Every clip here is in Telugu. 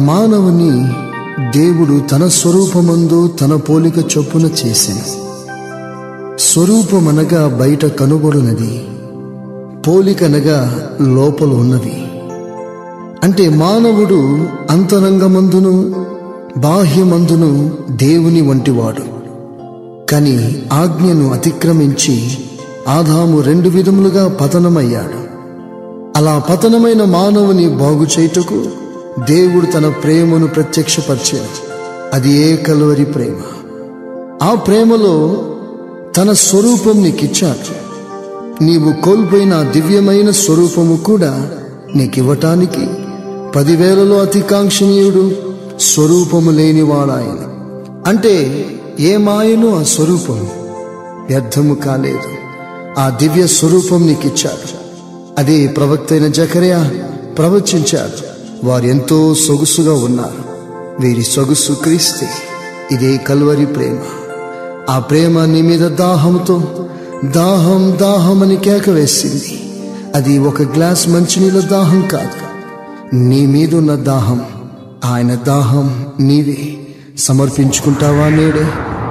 మానవుని దేవుడు తన స్వరూపమందు తన పోలిక చొప్పున చేసిన స్వరూపమనగా బయట కనుగొడునది పోలికనగా లోపల ఉన్నది అంటే మానవుడు అంతరంగమందును బాహ్యమందును దేవుని వంటివాడు కాని ఆజ్ఞను అతిక్రమించి ఆదాము రెండు విధములుగా పతనమయ్యాడు అలా పతనమైన మానవుని బాగు చేయుటకు దేవుడు తన ప్రేమను ప్రత్యక్షపరిచాడు అది ఏ కలువరి ప్రేమ ఆ ప్రేమలో తన స్వరూపం నీకిచ్చాడు నీవు కోల్పోయిన ఆ దివ్యమైన స్వరూపము కూడా నీకివ్వటానికి పదివేలలో అతికాంక్షణీయుడు స్వరూపము లేనివాడాయన అంటే ఏ మాయను ఆ స్వరూపం వ్యర్థము కాలేదు ఆ దివ్య స్వరూపం నీకిచ్చాడు అదే ప్రవక్త అయిన జకర్యా ప్రవచించాడు వారు ఎంతో సొగుసుగా ఉన్నారు వీరి సొగుసు క్రీస్తే ఇదే కల్వరి ప్రేమ ఆ ప్రేమ నీ మీద దాహంతో దాహం దాహమని కేక వేసింది అది ఒక గ్లాస్ మంచినీళ్ళ దాహం కాదు నీ మీదున్న దాహం ఆయన దాహం నీవే సమర్పించుకుంటావా నేడే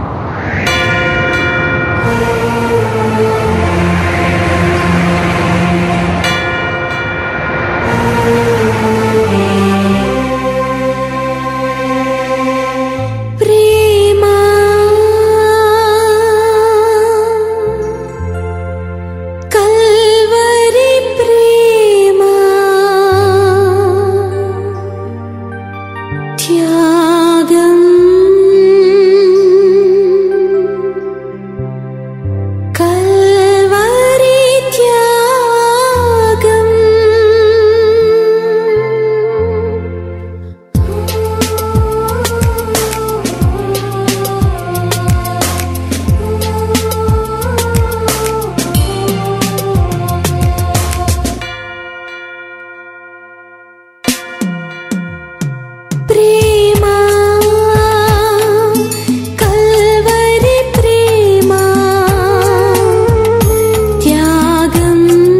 ప్రేమా కల్వరి ప్రేమా త్యాగం కల్వరి త్యాగం ప్రేమా కల్వరి ప్రేమా త్యాగం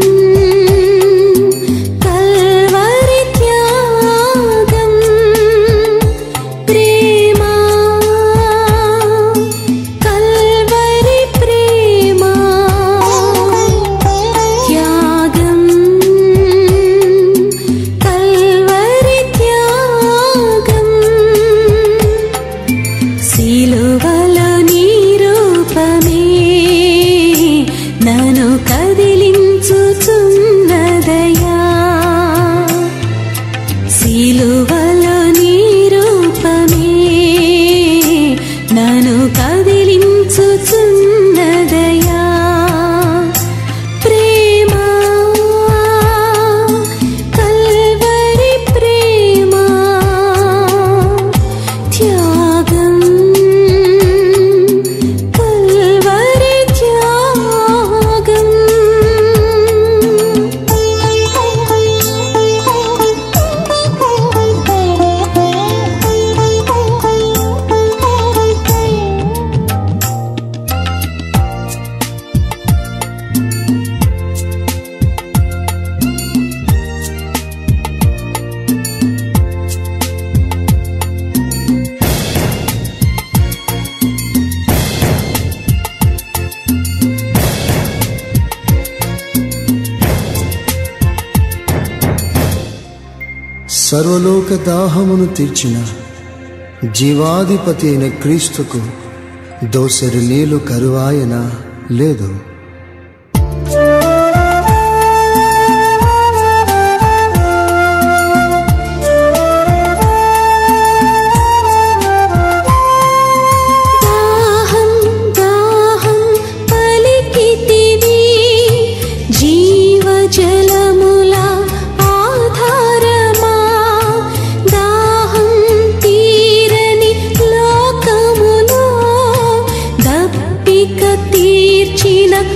కల్వరి త్యాగం ప్రేమా కల్వరి ప్రేమా త్యాగం కల్వరి త్యాగం సిలువలో నీ రూపమే నన్ను కదిలించుచున్నదయా సిలువలో నీ రూపమే నన్ను కదిలించుచున్నదయా ప్రేమా కల్వరి ప్రేమా త్యాగం కల్వరి త్యాగం సర్వలోక దాహమును తీర్చిన జీవాధిపతి అయిన క్రీస్తుకు దోసరి నీళ్లు కరువాయన లేదు దాహం దాహం పలికితివి జీవజలముల ఆధారమా దాహం తీరని లోకములో దప్పిక తీర్చిన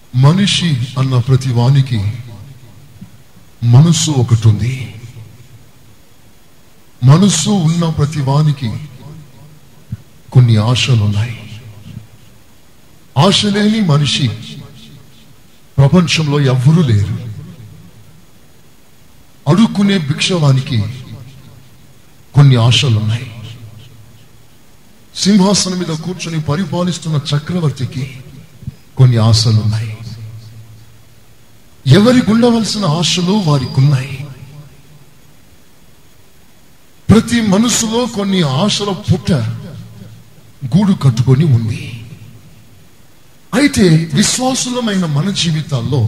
మనిషి అన్న ప్రతి వానికి మనస్సు ఒకటి ఉంది మనస్సు ఉన్న ప్రతి వానికి కొన్ని ఆశలు ఉన్నాయి ఆశ లేని మనిషి ప్రపంచంలో ఎవ్వరూ లేరు అడుక్కునే భిక్షవానికి కొన్ని ఆశలు ఉన్నాయి సింహాసనం మీద కూర్చొని పరిపాలిస్తున్న చక్రవర్తికి కొన్ని ఆశలు ఉన్నాయి ఎవరికి ఉండవలసిన ఆశలు వారికి ఉన్నాయి ప్రతి మనసులో కొన్ని ఆశల పుట్ట గూడు కట్టుకొని ఉంది అయితే విశ్వాసులమైన మన జీవితాల్లో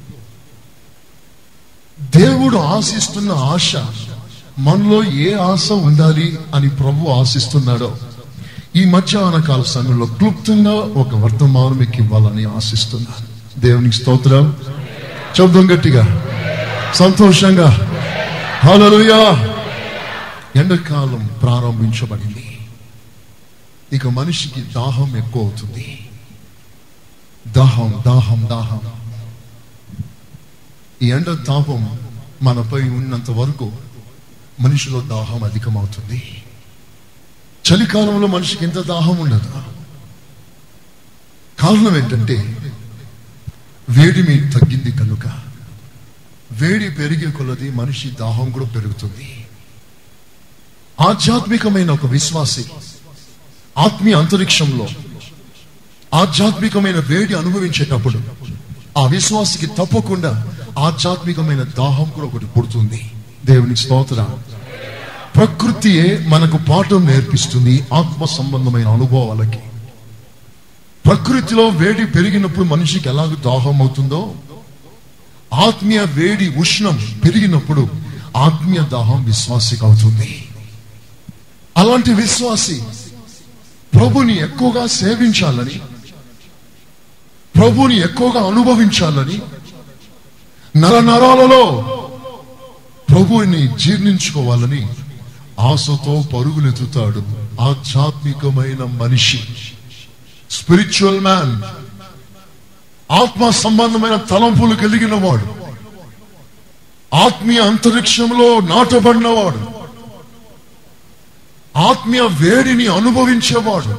దేవుడు ఆశిస్తున్న ఆశ మనలో ఏ ఆశ ఉండాలి అని ప్రభు ఆశిస్తున్నాడో ఈ మధ్యాహ్న కాల సమయంలో క్లుప్తంగా ఒక వర్తమానం మీకు ఇవ్వాలని ఆశిస్తున్నాను దేవునికి స్తోత్రం శబ్దం గట్టిగా సంతోషంగా హల్లెలూయా ఎండాకాలం ప్రారంభించబడింది ఇక మనిషికి దాహం ఎక్కువ అవుతుంది దాహం దాహం దాహం ఈ ఎండ తాపం మనపై ఉన్నంత వరకు మనిషిలో దాహం అధికమవుతుంది చలికాలంలో మనిషికి ఎంత దాహం ఉండదు కారణం ఏంటంటే వేడిమి తగ్గింది కనుక వేడి పెరిగే కొలది మనిషి దాహం కూడా పెరుగుతుంది ఆధ్యాత్మికమైన ఒక విశ్వాసి ఆత్మీయ అంతరిక్షంలో ఆధ్యాత్మికమైన వేడి అనుభవించేటప్పుడు ఆ విశ్వాసికి తప్పకుండా ఆధ్యాత్మికమైన దాహం కూడా ఒకటి పుడుతుంది దేవునికి స్తోత్ర ప్రకృతియే మనకు పాఠం నేర్పిస్తుంది ఆత్మ సంబంధమైన అనుభవాలకి ప్రకృతిలో వేడి పెరిగినప్పుడు మనిషికి ఎలాగ దాహం అవుతుందో ఆత్మీయ వేడి ఉష్ణం పెరిగినప్పుడు ఆత్మీయ దాహం విశ్వాసికి అవుతుంది అలాంటి విశ్వాసి ప్రభుని ఎక్కువగా సేవించాలని ప్రభుని ఎక్కువగా అనుభవించాలని నర నరాలలో ప్రభుని జీర్ణించుకోవాలని ఆశతో పరుగులెత్తుతాడు ఆధ్యాత్మికమైన మనిషి స్పిరిచువల్ మ్యాన్ ఆత్మ సంబంధమైన తలంపులు కలిగిన వాడు ఆత్మీయ అంతరిక్షంలో నాటబడినవాడు ఆత్మీయ వేడిని అనుభవించేవాడు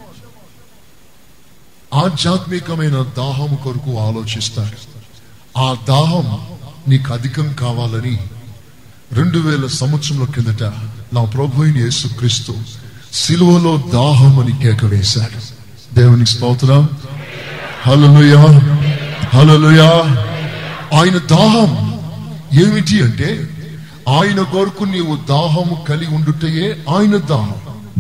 ఆధ్యాత్మికమైన దాహం కొరకు ఆలోచిస్తాడు ఆ దాహం నీకు అధికం కావాలని రెండు వేల సంవత్సరంలో కిందట నా ప్రభు అయిన యేసుక్రీస్తు సిలువలో దాహం అని కేక వేశాడు దేవునికి స్తోత్రం హల్లెలూయా హల్లెలూయా ఆయన దాహం ఏమిటి అంటే ఆయన కొరకు నీవు దాహము కలిగి ఉండుటయే ఆయన దాహం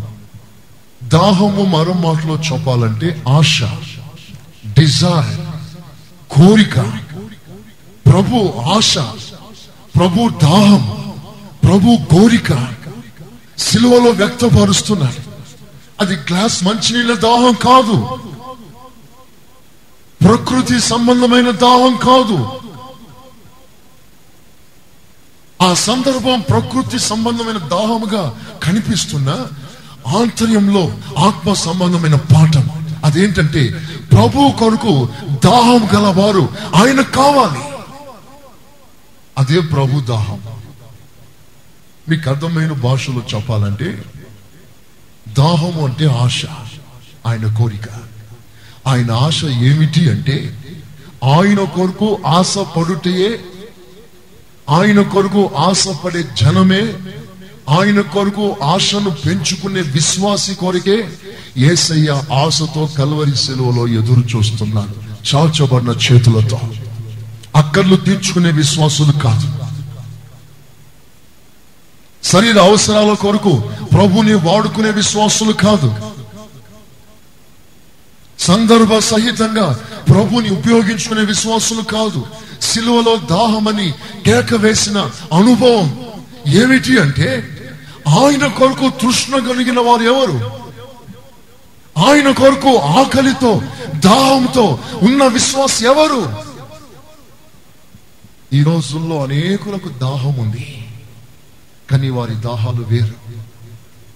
దాహము మరో మాటలో చెప్పాలంటే ఆశ డిజైర్ కోరిక ప్రభు ఆశ ప్రభు దాహం ప్రభు కోరిక సిలువలో వ్యక్తపరుస్తున్నారు అది గ్లాస్ మంచినీళ్ళ దాహం కాదు ప్రకృతి సంబంధమైన దాహం కాదు ఆ సందర్భం ప్రకృతి సంబంధమైన దాహముగా కనిపిస్తున్న ఆంతర్యంలో ఆత్మ సంబంధమైన పాఠం అదేంటంటే ప్రభు కొరకు దాహం గలవారు ఆయన కావాలి అదే ప్రభు దాహం మీకు అర్థమైన భాషలో చెప్పాలంటే దాహం అంటే ఆశ ఆయన కోరిక ఆయన ఆశ ఏమిటి అంటే ఆయన కొరకు ఆశ పడుటయే ఆయన కొరకు ఆశపడే జనమే ఆయన కొరకు ఆశను పెంచుకునే విశ్వాసి కొరకే ఏసయ్య ఆశతో కల్వరి సెలవులో ఎదురు చూస్తున్నాడు చాచబడిన చేతులతో అక్కర్లు తీర్చుకునే విశ్వాసులు కాదు శరీర అవసరాల కొరకు ప్రభుని వాడుకునే విశ్వాసులు కాదు సందర్భ సహితంగా ప్రభుని ఉపయోగించుకునే విశ్వాసులు కాదు సిలువలో దాహమని కేక వేసిన అనుభవం ఏమిటి అంటే ఆయన కొరకు తృష్ణ కలిగిన వారు ఎవరు ఆయన కొరకు ఆకలితో దాహంతో ఉన్న విశ్వాస ఎవరు ఈ రోజుల్లో అనేకులకు దాహం ఉంది కానీ వారి దాహాలు వేరు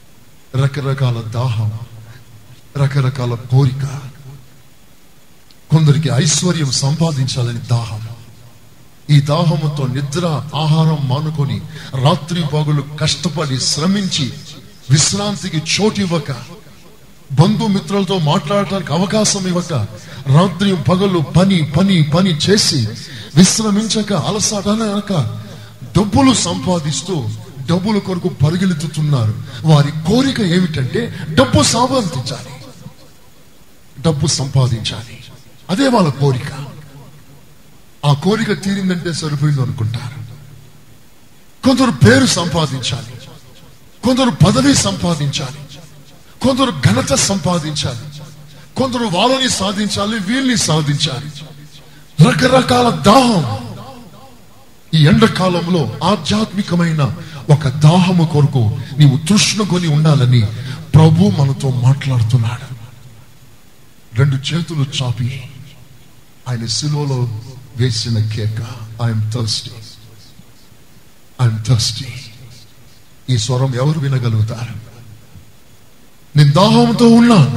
రకరకాల దాహం రకరకాల కోరిక కొందరికి ఐశ్వర్యం సంపాదించాలని దాహం ఈ దాహముతో నిద్ర ఆహారం మానుకొని రాత్రి పగులు కష్టపడి శ్రమించి విశ్రాంతికి చోటు ఇవ్వక బంధుమిత్రులతో మాట్లాడటానికి అవకాశం ఇవ్వక రాత్రి పగలు పని పని పని చేసి విశ్రమించక అలసాడనక డబ్బులు సంపాదిస్తూ డబ్బుల కొరకు పరిగెలుతున్నారు వారి కోరిక ఏమిటంటే డబ్బు సంపాదించాలి డబ్బు సంపాదించాలి అదే వాళ్ళ కోరిక ఆ కోరిక తీరిందంటే సరిపోయింది అనుకుంటారు కొందరు పేరు సంపాదించాలి కొందరు పదవి సంపాదించాలి కొందరు ఘనత సంపాదించాలి కొందరు వాళ్ళని సాధించాలి వీళ్ళని సాధించాలి రకరకాల దాహం ఈ ఎండాకాలంలో ఆధ్యాత్మికమైన ఒక దాహము కొరకు నీవు తృష్ణకొని ఉండాలని ప్రభు మనతో మాట్లాడుతున్నాడు రెండు చేతులు చాపి ఆయన సిలువలో వేసిన కేక ఐఎమ్ థర్స్టీ ఐఎమ్ థర్స్టీ ఈ స్వరం ఎవరు వినగలుగుతారు నేను దాహంతో ఉన్నాను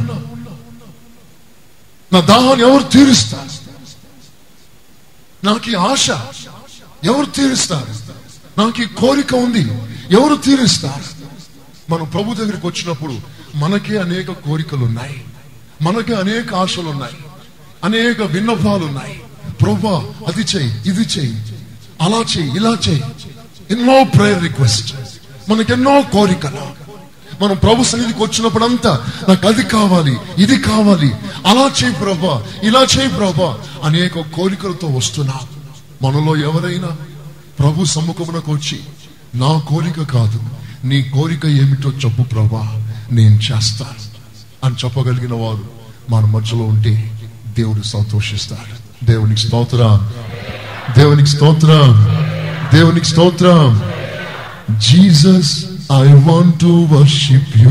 నా దాహాన్ని ఎవరు తీరుస్తారు నాకు ఈ ఆశ ఎవరు తీరుస్తారు నాకు ఈ కోరిక ఉంది ఎవరు తీరుస్తారు మనం ప్రభు దగ్గరికి వచ్చినప్పుడు మనకే అనేక కోరికలు ఉన్నాయి మనకే అనేక ఆశలు ఉన్నాయి అనేక విన్నపాలు ఉన్నాయి ప్రభా అది చెయ్యి ఇది చెయ్యి అలా చెయ్యి ఇలా చెయ్యి ఎన్నో ప్రేయర్ రిక్వెస్ట్ మనకెన్నో కోరికలు మనం ప్రభు సన్నిధికి వచ్చినప్పుడంతా నాకు అది కావాలి ఇది కావాలి అలా చేయి ప్రభా ఇలా చేయి ప్రభా అనేక కోరికలతో వస్తున్నా మనలో ఎవరైనా ప్రభు సమ్ముఖమునకు వచ్చి నా కోరిక కాదు నీ కోరిక ఏమిటో చెప్పు ప్రభా నేను చేస్తాను అని చెప్పగలిగిన వారు మన మధ్యలో ఉంటే దేవుడు సంతోషిస్తాడు దేవునికి స్తోత్రం దేవునికి స్తోత్రం దేవునికి స్తోత్రం Jesus I want to worship you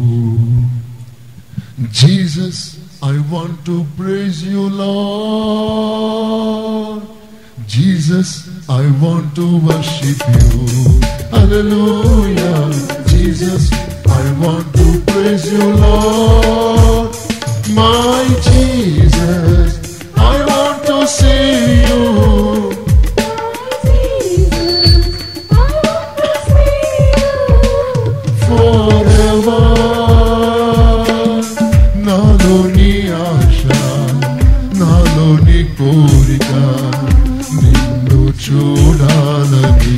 Jesus I want to praise you Lord Jesus, I want to worship you. Hallelujah. Jesus, I want to praise you, Lord. My Jesus, I want to see you. Forever. నాలోని ఆశ నాలోని కోరిక నిన్ను చూడాలని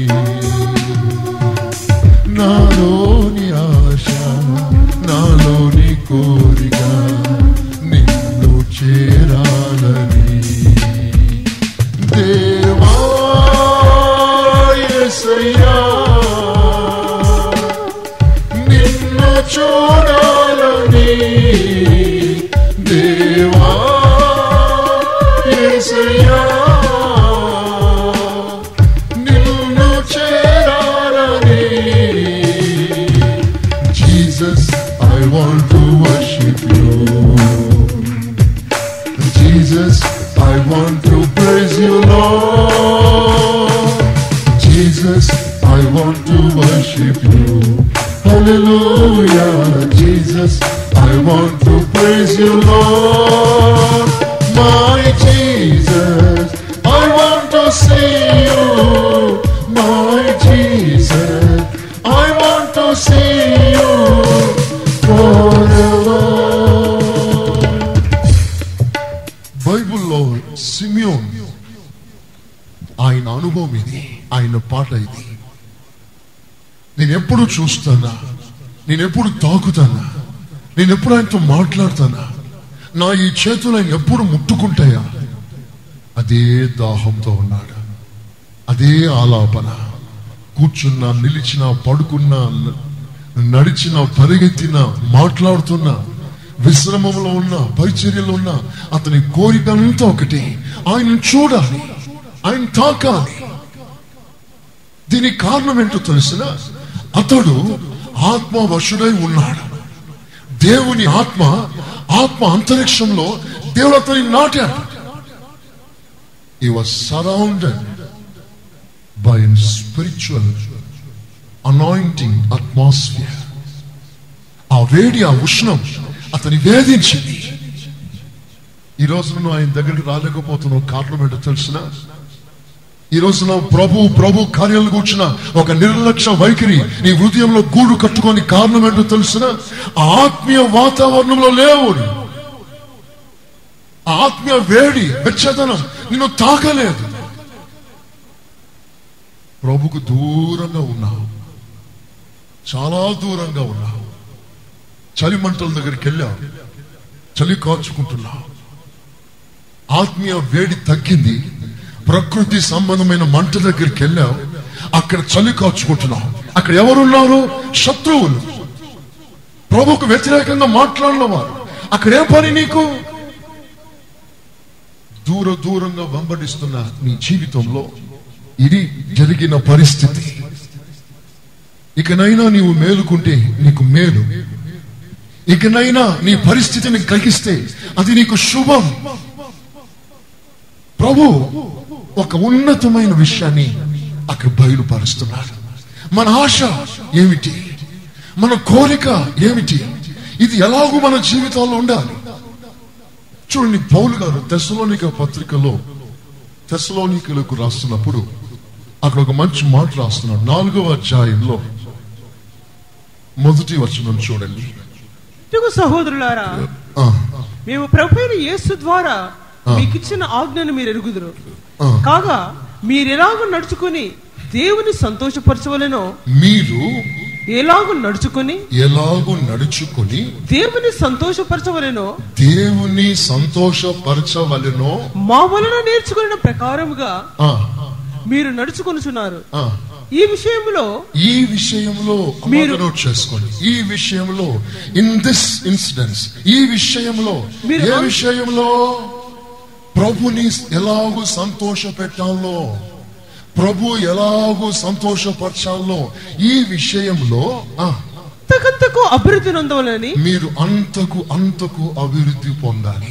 నాలోని ఆశ నాలోని కోరిక నిన్ను చేరాలని దేవా యేసయ్యా నిన్ను చూడాలని దేవా యేసయ్యా నిన్ను చేరాలని Jesus I want to worship you Jesus, I want to praise you, Lord. Jesus, I want to worship you. Hallelujah. Jesus, I want to praise you, Lord. My Jesus, I want to see you. My Jesus, I want to see you forever. బైబుల్లో సిమియోన్ ఆయన అనుభవం ఇది ఆయన పాట ఇది నేను ఎప్పుడు చూస్తానా నేను ఎప్పుడు తాకుతానా నేను ఎప్పుడు ఆయనతో మాట్లాడతానా నా ఈ చేతులు ఆయన ఎప్పుడు ముట్టుకుంటాయా అదే దాహంతో ఉన్నాడు అదే ఆలాపన కూర్చున్నా నిలిచినా పడుకున్నా న- నడిచినా పరిగెత్తినా మాట్లాడుతున్నా విశ్రమంలో ఉన్న పరిచర్యలో ఉన్న అతని కోరిక అంతా ఒకటి ఆయన చూడాలి ఆయన తాకాలి దీనికి కారణం ఏంటో తెలిసిన అతడు ఆత్మ వశుడై ఉన్నాడు దేవుని ఆత్మ ఆత్మ అంతరిక్షంలో దేవుడు అతని నాటాడు he was surrounded by a spiritual anointing atmosphere ఆ వేడి ఆ ఉష్ణం అతని వేధించింది ఈ రోజు నువ్వు ఆయన దగ్గరికి రాలేకపోతున్నావు కారణం ఏంటో తెలిసిన ఈ రోజు నువ్వు ప్రభు ప్రభు కార్యాలు కూర్చున్న ఒక నిర్లక్ష్య వైఖరి నీ హృదయంలో గూడు కట్టుకొని కారణం ఏంటో తెలిసిన ఆత్మీయ వాతావరణంలో లేవు నీవు. ఆ ఆత్మీయ వేడి వెచ్చదనం నిన్ను తాకలేదు ప్రభుకు దూరంగా ఉన్నావు చాలా దూరంగా ఉన్నావు చలి మంటల దగ్గరికి వెళ్ళావు చలి కాచుకుంటున్నావు ఆత్మీయ వేడి తగ్గింది ప్రకృతి సంబంధమైన మంట దగ్గరికి వెళ్ళావు అక్కడ చలి కాచుకుంటున్నావు అక్కడ ఎవరున్నారు శత్రువులు ప్రభుకు వ్యతిరేకంగా మాట్లాడిన వారు అక్కడ ఏ పని నీకు దూర దూరంగా వెంబడిస్తున్న నీ జీవితంలో ఇది జరిగిన పరిస్థితి ఇకనైనా నీవు మేలుకుంటే నీకు మేలు ఇకనైనా నీ పరిస్థితిని గ్రహిస్తే అది నీకు శుభం ప్రభు ఒక ఉన్నతమైన విషయాన్ని అక్కడ బయలుపరుస్తున్నాడు మన ఆశ ఏమిటి మన కోరిక ఏమిటి ఇది ఎలాగూ మన జీవితాల్లో ఉండాలి చూడండి పౌలు గారు తెసలోనిక పత్రికలో తెసలోనికలకు రాస్తున్నప్పుడు అక్కడ ఒక మంచి మాట రాస్తున్నాడు నాలుగవ అధ్యాయంలో మొదటి వచనం చూడండి ఇటుకు సహోదరులారా ఆ, మేము ప్రభువైన యేసు ద్వారా మీకిచ్చిన ఆజ్ఞను మీరు ఎరుగుదురు ఆ. కాగా మీరెలాగ నడుచుకుని దేవుని సంతోషపరచవలెనో మీరు ఎలాగ నడుచుకుని ఎలాగూ నడుచుకొని దేవుని సంతోషపరచవలెనో దేవుని సంతోషపరచవలెనో మా వలన నేర్చుకున్న ప్రకారముగా ఆ, మీరు నడుచుకొనుచున్నారు ఆ. ఈ విషయంలో ఈ విషయంలో మీరు- నోట్ చేసుకోండి ఈ విషయంలో ఇన్ దిస్ ఇన్సిడెంట్స్ ఈ విషయంలో మీరు ఏ అన్- విషయంలో ప్రభుని ఎలాగూ సంతోష పెట్టాలో ప్రభు ఎలాగూ సంతోషపరచాలో ఈ విషయంలో ఆ, అంతకంతకు అభివృద్ధి నొందవలని మీరు అంతకు అంతకు అభివృద్ధి పొందాలి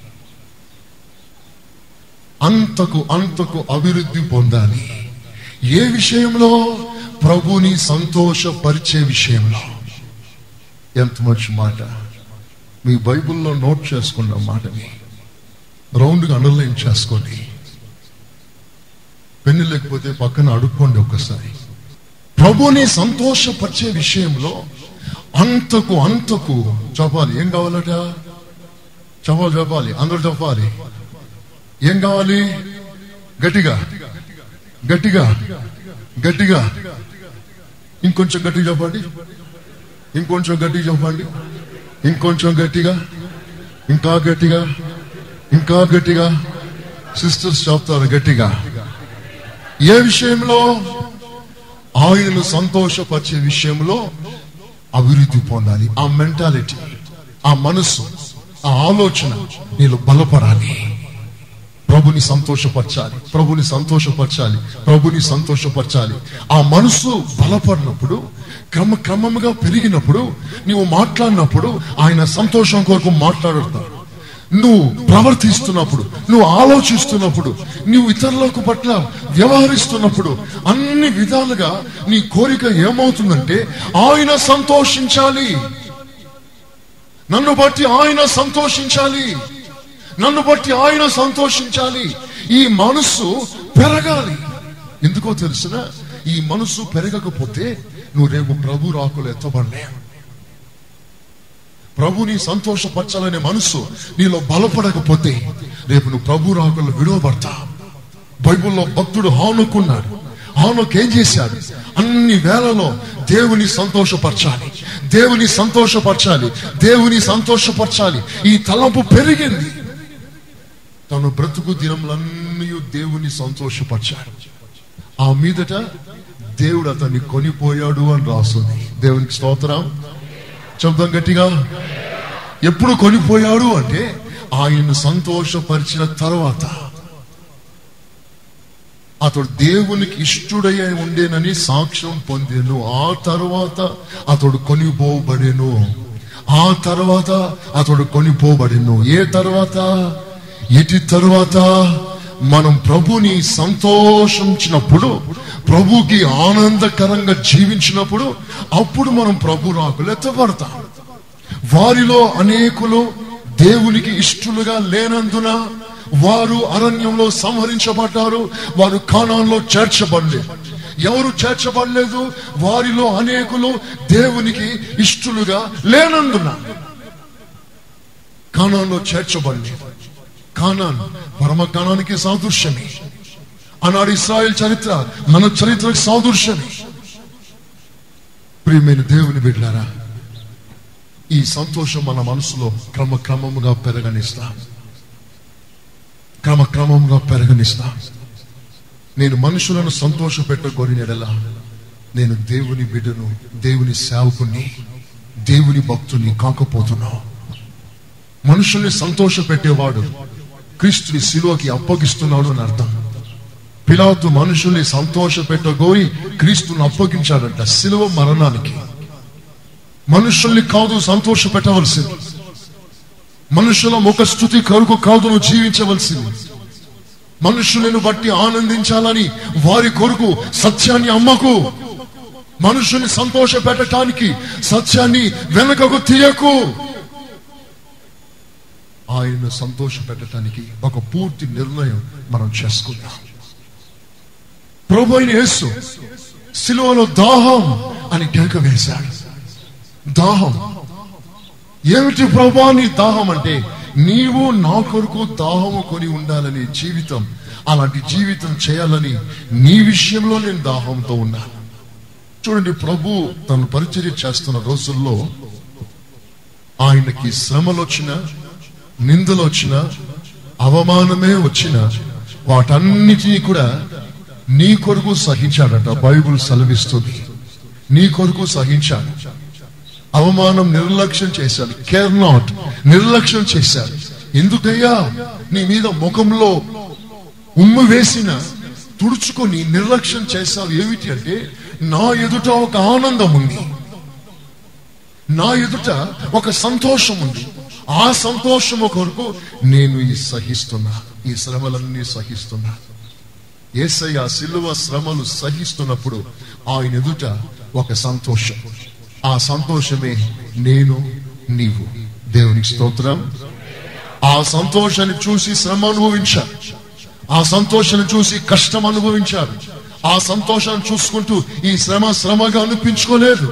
అంతకు అంతకు అభివృద్ధి పొందాలి ఏ విషయంలో ప్రభుని సంతోషపరిచే విషయంలో ఎంత మంచి మాట మీ బైబిల్లో నోట్ చేసుకున్న మాటని రౌండ్గా అండర్లైన్ చేసుకోండి పెన్ను లేకపోతే పక్కన అడుక్కోండి ఒక్కసారి ప్రభుని సంతోషపరిచే విషయంలో అంతకు అంతకు చెప్పాలి ఏం కావాలట చెప్పాలి చెప్పాలి అందరూ చెప్పాలి ఏం కావాలి గట్టిగా గట్టిగా గట్టిగా ఇంకొంచెం గట్టిగా చెప్పండి ఇంకొంచెం గట్టిగా చెప్పండి ఇంకొంచెం గట్టిగా ఇంకా గట్టిగా ఇంకా గట్టిగా సిస్టర్స్ చెప్తారు గట్టిగా ఏ విషయంలో ఆయనను సంతోషపరిచే విషయంలో అభివృద్ధి పొందాలి ఆ మెంటాలిటీ ఆ మనస్సు ఆ ఆలోచన నీలో బలపడాలి ప్రభుని సంతోషపరచాలి ప్రభుని సంతోషపరచాలి ప్రభుని సంతోషపరచాలి ఆ మనసు బలపడినప్పుడు క్రమ క్రమముగా పెరిగినప్పుడు నీవు మాట్లాడినప్పుడు ఆయన సంతోషం కొరకు మాట్లాడుతాడు నువ్వు ప్రవర్తిస్తున్నప్పుడు నువ్వు ఆలోచిస్తున్నప్పుడు నువ్వు ఇతరులకు పట్ల వ్యవహరిస్తున్నప్పుడు అన్ని విధాలుగా నీ కోరిక ఏమవుతుందంటే ఆయన సంతోషించాలి నన్ను బట్టి ఆయన సంతోషించాలి నన్ను బట్టి ఆయన సంతోషించాలి ఈ మనస్సు పెరగాలి ఎందుకో తెలిసిన ఈ మనస్సు పెరగకపోతే నువ్వు రేపు ప్రభు రాకులు ఎత్తబడలే ప్రభుని సంతోషపరచాలనే మనస్సు నీలో బలపడకపోతే రేపు నువ్వు ప్రభు రాకులు విడవబడతా బైబిల్లో భక్తుడు హానుకున్నాడు హానుకు ఏం చేశాడు అన్ని వేళలో దేవుని సంతోషపరచాలి దేవుని సంతోషపరచాలి దేవుని సంతోషపరచాలి ఈ తలంపు పెరిగింది తను బ్రతుకు దినములన్నీ దేవుని సంతోషపరిచాడు ఆ మీదట దేవుడు అతన్ని కొనిపోయాడు అని రాస్తుంది దేవునికి స్తోత్రం శబ్దం గట్టిగా ఎప్పుడు కొనిపోయాడు అంటే ఆయన్ను సంతోషపరిచిన తర్వాత అతడు దేవునికి ఇష్టుడై ఉండేనని సాక్ష్యం పొందాను ఆ తర్వాత అతడు కొనిపోబడెను ఆ తర్వాత అతడు కొనిపోబడెను ఏ తర్వాత ఎటి తర్వాత మనం ప్రభుని సంతోషించినప్పుడు ప్రభుకి ఆనందకరంగా జీవించినప్పుడు అప్పుడు మనం ప్రభు రాకులు ఎత్తబడతాం వారిలో అనేకులు దేవునికి ఇష్టలుగా లేనందున వారు అరణ్యంలో సంహరించబడ్డారు వారు కాణంలో చేర్చబడలేదు ఎవరు చేర్చబడలేదు వారిలో అనేకులు దేవునికి ఇష్టలుగా లేనందున కాణంలో చేర్చబడలేదు కానాన్ పరమ కానానికి సాదృశ్యమే ఆనాడు ఇస్రాయేల్ చరిత్ర మన చరిత్రకు సాదృశ్యమే ప్రియమైన దేవుని బిడ్డారా ఈ సంతోషం మన మనసులో క్రమక్రమముగా పెరగనిస్తా క్రమక్రమంగా పెరగనిస్తా నేను మనుషులను సంతోష పెట్టగోరినెడలా నేను దేవుని బిడ్డను దేవుని సేవకుని దేవుని భక్తుని కాకపోతున్నా మనుషుల్ని సంతోష పెట్టేవాడు క్రీస్తుని శిలువకి అప్పగిస్తున్నాడు అని అర్థం పిలాతు మనుషుల్ని సంతోష పెట్టగోరి క్రీస్తుని అప్పగించాడంట శిలువ మరణానికి మనుషుల్ని కాదు సంతోష పెట్టవలసింది మనుషుల ముఖ స్థుతి కరుకు కాదు నువ్వు జీవించవలసింది మనుషులను బట్టి ఆనందించాలని వారి కొరకు సత్యాన్ని అమ్మకు మనుషుని సంతోష పెట్టడానికి సత్యాన్ని వెనుకకు తీయకు ఆయన్ను సంతోష పెట్టడానికి ఒక పూర్తి నిర్ణయం మనం చేసుకుందాం ప్రభు అయిన యేసు సిలువలో దాహం అని కేక వేశాడు దాహం ఏమిటి ప్రభా నీ దాహం అంటే నీవు నా కొరకు దాహము కొని ఉండాలని జీవితం అలాంటి జీవితం చేయాలని నీ విషయంలో నేను దాహంతో ఉన్నాను చూడండి ప్రభు తను పరిచర్య చేస్తున్న రోజుల్లో ఆయనకి శ్రమలు వచ్చిన నిందలు వచ్చిన అవమానమే వచ్చిన వాటన్నిటినీ కూడా నీ కొరకు సహించాడట బైబుల్ సెలవిస్తుంది నీ కొరకు సహించాడు అవమానం నిర్లక్ష్యం చేశాడు కేర్ నాట్ నిర్లక్ష్యం చేశాడు ఎందుకయ్యా నీ మీద ముఖంలో ఉమ్ము వేసిన తుడుచుకొని నిర్లక్ష్యం చేశావు ఏమిటి అంటే నా ఎదుట ఒక ఆనందం ఉంది నా ఎదుట ఒక సంతోషం ఉంది ఆ సంతోషము కొరకు నేను ఈ సహిస్తున్నా ఈ శ్రమలన్నీ సహిస్తున్నా ఏసయ్య సిలువ శ్రమలు సహిస్తున్నప్పుడు ఆయన ఎదుట ఒక సంతోషం ఆ సంతోషమే నేను నీవు దేవునికి స్తోత్రం ఆ సంతోషాన్ని చూసి శ్రమ అనుభవించారు ఆ సంతోషాన్ని చూసి కష్టం అనుభవించారు ఆ సంతోషాన్ని చూసుకుంటూ ఈ శ్రమ శ్రమగా అనిపించుకోలేదు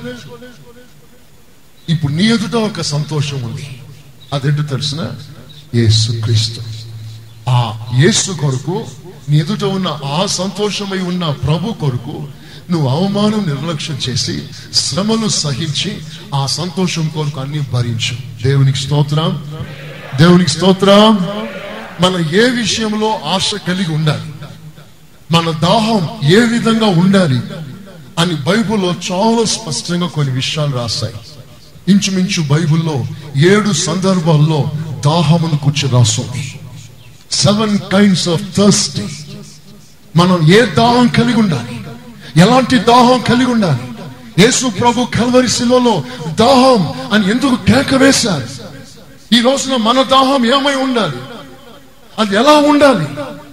ఇప్పుడు నీ ఎదుట ఒక సంతోషం ఉంది అదేంటో తెలిసిన యేసు క్రీస్తు ఆ యేసు కొరకు నీ ఎదుట ఉన్న ఆ సంతోషమై ఉన్న ప్రభు కొరకు నువ్వు అవమానం నిర్లక్ష్యం చేసి శ్రమలు సహించి ఆ సంతోషం కొరకు అన్ని భరించు దేవునికి స్తోత్రం దేవునికి స్తోత్రం మనం ఏ విషయంలో ఆశ కలిగి ఉండాలి మన దాహం ఏ విధంగా ఉండాలి అని బైబిల్లో చాలా స్పష్టంగా కొన్ని విషయాలు రాశాయి ఇంచుమించు బైబిల్లో ఏడు సందర్భాల్లో దాహమును కూర్చి రాస్తుంది సెవెన్ కైండ్స్ ఆఫ్ థర్స్టీ మనం ఏ దాహం కలిగి ఉండాలి ఎలాంటి దాహం కలిగి ఉండాలి యేసు ప్రభు కల్వరి శిలలో దాహం అని ఎందుకు కేక వేశారు ఈ రోజున మన దాహం ఏమై ఉండాలి అది ఎలా ఉండాలి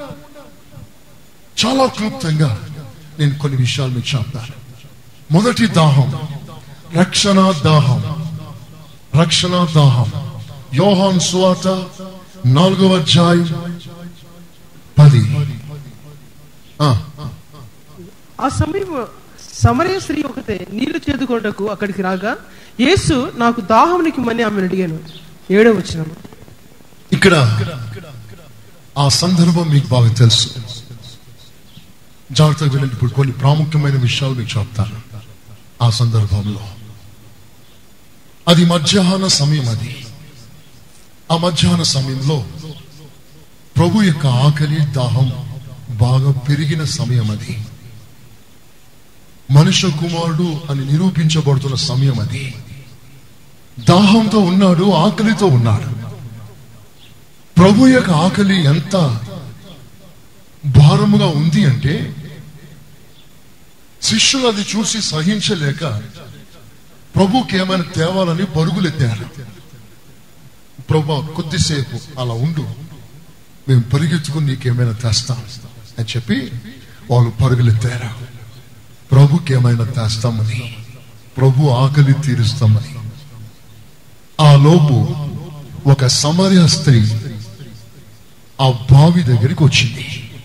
చాలా క్లుప్తంగా నేను కొన్ని విషయాలు మీకు చెప్తాను మొదటి దాహం రక్షణ దాహం రక్షణ దాహం యోహాన్ సువార్త నాలుగవ అధ్యాయం పది ఆ, ఆ సమయం సమరయ స్త్రీ ఒకతే నీళ్లు చేదుకొనుటకు అక్కడికి రాగా యేసు నాకు దాహమునికి మని ఆమెను అడిగాను ఏడో వచ్చిన ఇక్కడ ఆ సందర్భం మీకు బాగా తెలుసు జాగ్రత్తగా వినండి ఇప్పుడు కొన్ని ప్రాముఖ్యమైన విషయాలు మీకు చెప్తాను ఆ సందర్భంలో అది మధ్యాహ్న సమయం అది ఆ మధ్యాహ్న సమయంలో ప్రభు యొక్క ఆకలి దాహం బాగా పెరిగిన సమయం అది మనుష్య కుమారుడు అని నిరూపించబడుతున్న సమయం అది దాహంతో ఉన్నాడు ఆకలితో ఉన్నాడు ప్రభు యొక్క ఆకలి ఎంత భారముగా ఉంది అంటే శిష్యులు అది చూసి సహించలేక ప్రభుకి ఏమైనా తేవాలని పరుగులెత్తారు ప్రభు కొద్దిసేపు అలా ఉండు మేము పరిగెత్తుకుని నీకేమైనా తెస్తాం అని చెప్పి వాళ్ళు పరుగులెత్తారు ప్రభుకి ఏమైనా తెస్తామని ప్రభు ఆకలి తీరుస్తామని ఆ లోపు ఒక సమరయ స్త్రీ ఆ బావి దగ్గరికి వచ్చింది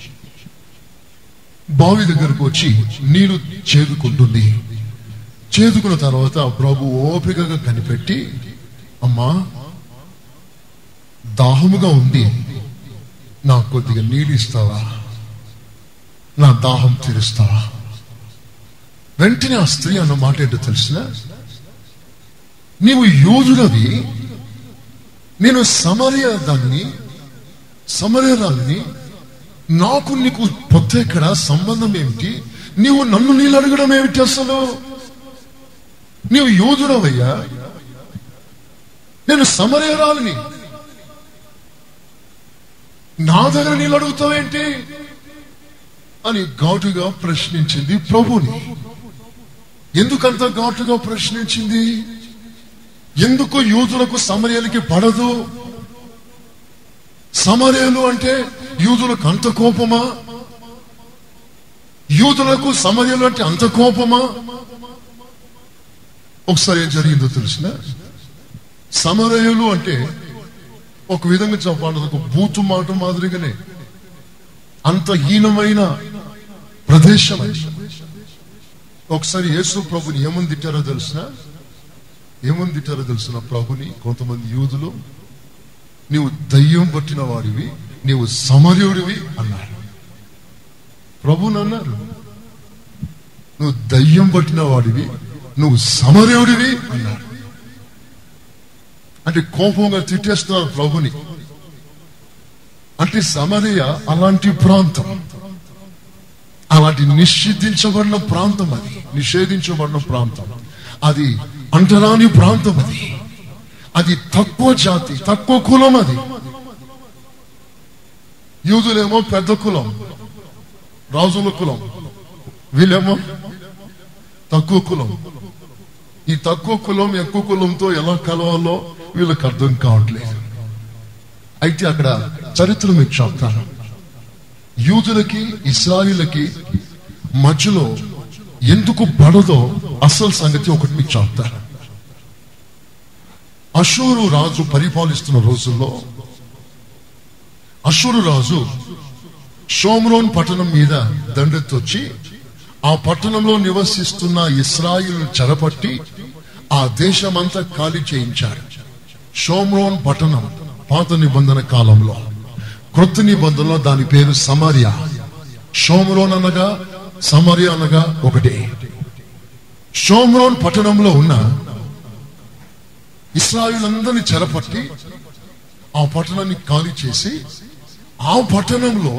బావి దగ్గరకు వచ్చి నీరు చేదుకుంటుంది చేదుకున్న తర్వాత ప్రభు ఓపికగా కనిపెట్టి అమ్మా దాహముగా ఉంది నాకు కొద్దిగా నీళ్ళు ఇస్తావా నా దాహం తీరుస్తావా వెంటనే ఆ స్త్రీ అన్న మాట ఏంటో తెలిసిన నీవు యోధుడవి నేను సమరయ దాన్ని సమరయరాన్ని నాకు నీకు పొత్తెక్కడ సంబంధం ఏమిటి నీవు నన్ను నీళ్ళు అడగడం ఏమిటి అసలు నీవు యోధుడవయ్యా నేను సమరయరాలిని నా దగ్గర నీళ్ళు అడుగుతావేంటి అని ఘాటుగా ప్రశ్నించింది ప్రభుని ఎందుకంత ఘాటుగా ప్రశ్నించింది ఎందుకు యూదులకు సమరయాలకి పడదు సమరయులు అంటే యూదులకు అంత కోపమా యూదులకు సమరయులు అంటే అంత కోపమా ఒకసారి ఏం జరిగిందో తెలిసిన సమరయులు అంటే ఒక విధంగా చెప్పాలి ఒక బూతు మాట మాదిరిగానే అంత హీనమైన ప్రదేశం ఒకసారి యేసు ప్రభుని ఏమని తిట్టారో తెలిసిన ఏమని తిట్టారో తెలిసిన ప్రభుని కొంతమంది యూదులు నీవు దయ్యం పట్టిన వాడివి నీవు సమర్యుడివి అన్నారు ప్రభుని అన్నారు నువ్వు దయ్యం పట్టిన వాడివి నువ్వు సమర్యుడివి అన్నారు అంటే కోపంగా తిట్టేస్తున్నారు ప్రభుని అంటే సమరయ అలాంటి ప్రాంతం అలాంటి నిషేధించబడిన ప్రాంతం అది నిషేధించబడిన ప్రాంతం అది అంటరాని ప్రాంతం అది అది తక్కువ జాతి తక్కువ కులం అది యూదులేమో పెద్ద కులం రాజుల కులం వీళ్ళేమో తక్కువ కులం ఈ తక్కువ కులం ఎక్కువ కులంతో ఎలా కలవాలో వీళ్ళకి అర్థం కావట్లేదు అయితే అక్కడ చరిత్ర మీకు చెప్తాను యూదులకి ఇస్రాయిలకి మధ్యలో ఎందుకు పడదో అసలు సంగతి ఒకటి మీకు చెప్తాను అశూరు రాజు పరిపాలిస్తున్న రోజుల్లో అశూరు రాజు షోమ్రోన్ పట్టణం మీద దండెత్తొచ్చి ఆ పట్టణంలో నివసిస్తున్న ఇస్రాయిల్ చెరపట్టి ఆ దేశమంతా ఖాళీ చేయించారు షోమ్రోన్ పట్టణం పాత నిబంధన కాలంలో క్రొత్త నిబంధనలో దాని పేరు సమరియా షోమ్రోన్ అనగా సమరియా అనగా ఒకటే షోమ్రోన్ పట్టణంలో ఉన్న ఇస్రాయిలందరినీ చెరపట్టి ఆ పట్టణాన్ని ఖాళీ చేసి ఆ పట్టణంలో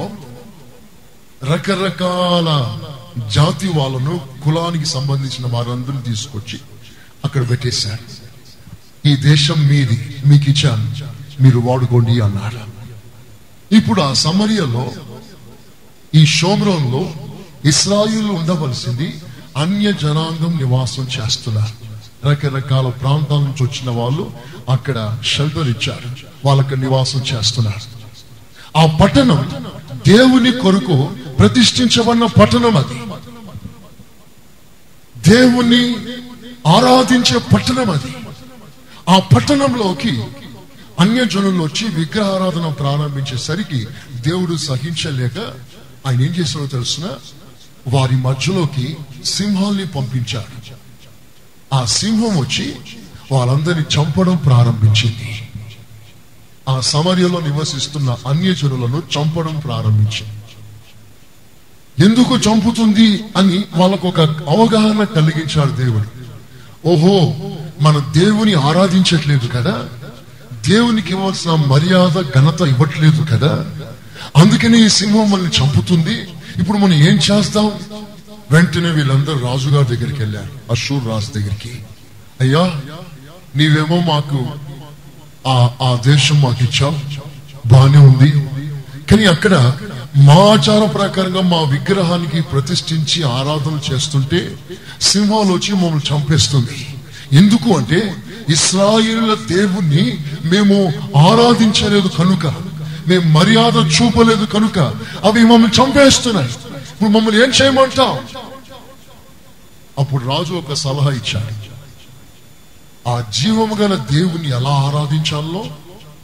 రకరకాల జాతి వాళ్ళను కులానికి సంబంధించిన వారందరిని తీసుకొచ్చి అక్కడ పెట్టేశారు ఈ దేశం మీది మీకు ఇచ్చాను మీరు వాడుకోండి అన్నాడు ఇప్పుడు ఆ సమరియలో ఈ షోమ్రోన్లో ఇస్రాయిల్ ఉండవలసింది అన్య జనాంగం నివాసం చేస్తున్నారు రకరకాల ప్రాంతాల నుంచి వచ్చిన వాళ్ళు అక్కడ షెల్టర్ ఇచ్చారు వాళ్ళకి నివాసం చేస్తున్నారు ఆ పట్టణం దేవుని కొరకు ప్రతిష్ఠించబడిన పట్టణం అది దేవుని ఆరాధించే పట్టణం అది ఆ పట్టణంలోకి అన్యజనులు వచ్చి విగ్రహారాధన ప్రారంభించేసరికి దేవుడు సహించలేక ఆయన ఏం చేశాడో తెలుసిన వారి మధ్యలోకి సింహాల్ని పంపించాడు ఆ సింహం వచ్చి వాళ్ళందరినీ చంపడం ప్రారంభించింది ఆ సమర్యలో నివసిస్తున్న అన్యజనులను చంపడం ప్రారంభించింది ఎందుకు చంపుతుంది అని వాళ్ళకు ఒక అవగాహన కలిగించాడు దేవుడు ఓహో మన దేవుని ఆరాధించట్లేదు కదా దేవునికి ఇవ్వాల్సిన మర్యాద ఘనత ఇవ్వట్లేదు కదా అందుకని ఈ సింహం మనల్ని చంపుతుంది ఇప్పుడు మనం ఏం చేస్తాం వెంటనే వీళ్ళందరూ రాజుగారి దగ్గరికి వెళ్ళారు అశూర్ రాజు దగ్గరికి అయ్యా నీవేమో మాకు ఆ ఆ దేశం మాకు ఇచ్చావు బానే ఉంది కానీ అక్కడ మా ఆచారం ప్రకారంగా మా విగ్రహానికి ప్రతిష్ఠించి ఆరాధన చేస్తుంటే సింహాలు వచ్చి మమ్మల్ని చంపేస్తుంది ఎందుకు అంటే ఇస్రాయేళ్ల దేవుణ్ణి మేము ఆరాధించలేదు కనుక మేము మర్యాద చూపలేదు కనుక అవి మమ్మల్ని చంపేస్తున్నాయి ఇప్పుడు మమ్మల్ని ఏం చేయమంటావు అప్పుడు రాజు ఒక సలహా ఇచ్చాడు ఆ జీవము గల దేవుని ఎలా ఆరాధించాలో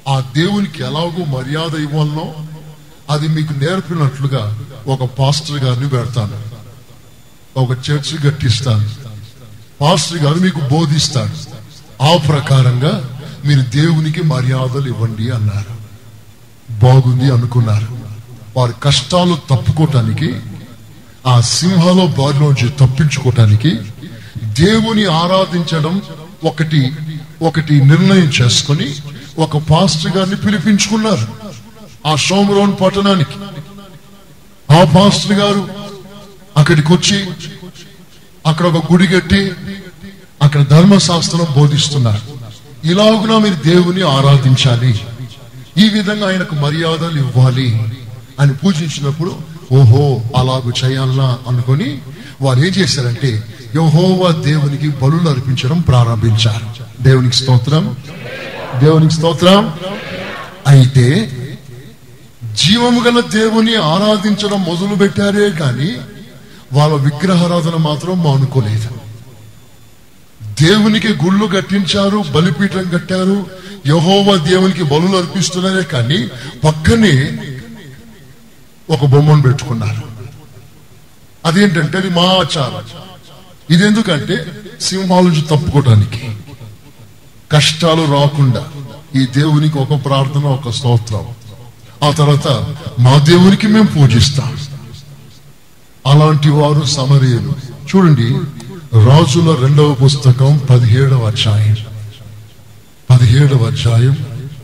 ఆ దేవునికి ఎలాగో మర్యాద ఇవ్వాలనో అది మీకు నేర్పినట్లుగా ఒక పాస్టర్ గారిని పెడతాను ఒక చర్చ్ కట్టిస్తాను పాస్టర్ గారు మీకు బోధిస్తాడు ఆ ప్రకారంగా మీరు దేవునికి మర్యాదలు ఇవ్వండి అన్నారు బాగుంది అనుకున్నారు వారి కష్టాలు తప్పుకోవటానికి ఆ సింహాల బారిలోంచి తప్పించుకోవటానికి దేవుని ఆరాధించడం ఒకటి ఒకటి నిర్ణయం చేసుకొని ఒక పాస్టర్ గారిని పిలిపించుకున్నారు ఆ సోమరోన్ పట్టణానికి ఆ పాస్టర్ గారు అక్కడికి వచ్చి అక్కడ ఒక గుడి కట్టి అక్కడ ధర్మశాస్త్రం బోధిస్తున్నారు ఇలాగునా మీరు దేవుని ఆరాధించాలి ఈ విధంగా ఆయనకు మర్యాదలు ఇవ్వాలి అని పూజించినప్పుడు ఓహో అలాగు చేయాలనా అనుకొని వారు ఏం చేశారంటే యహోవా దేవునికి బలులు అర్పించడం ప్రారంభించారు దేవునికి స్తోత్రం దేవునికి స్తోత్రం అయితే జీవము గల దేవుని ఆరాధించడం మొదలు పెట్టారే కానీ వాళ్ళ విగ్రహారాధన మాత్రం మానుకోలేదు దేవునికి గుళ్ళు కట్టించారు బలిపీఠం కట్టారు యహోవా దేవునికి బలులు అర్పిస్తున్నారే కానీ పక్కనే ఒక బొమ్మను పెట్టుకున్నారు అదేంటంటే అది మా ఆచారం ఇది ఎందుకంటే సింహాల నుంచి తప్పుకోవడానికి కష్టాలు రాకుండా ఈ దేవునికి ఒక ప్రార్థన ఒక స్తోత్రం ఆ తర్వాత మా దేవునికి మేము పూజిస్తాం అలాంటి వారు సమరీయులు చూడండి రాజుల రెండవ పుస్తకం పదిహేడవ అధ్యాయం పదిహేడవ అధ్యాయం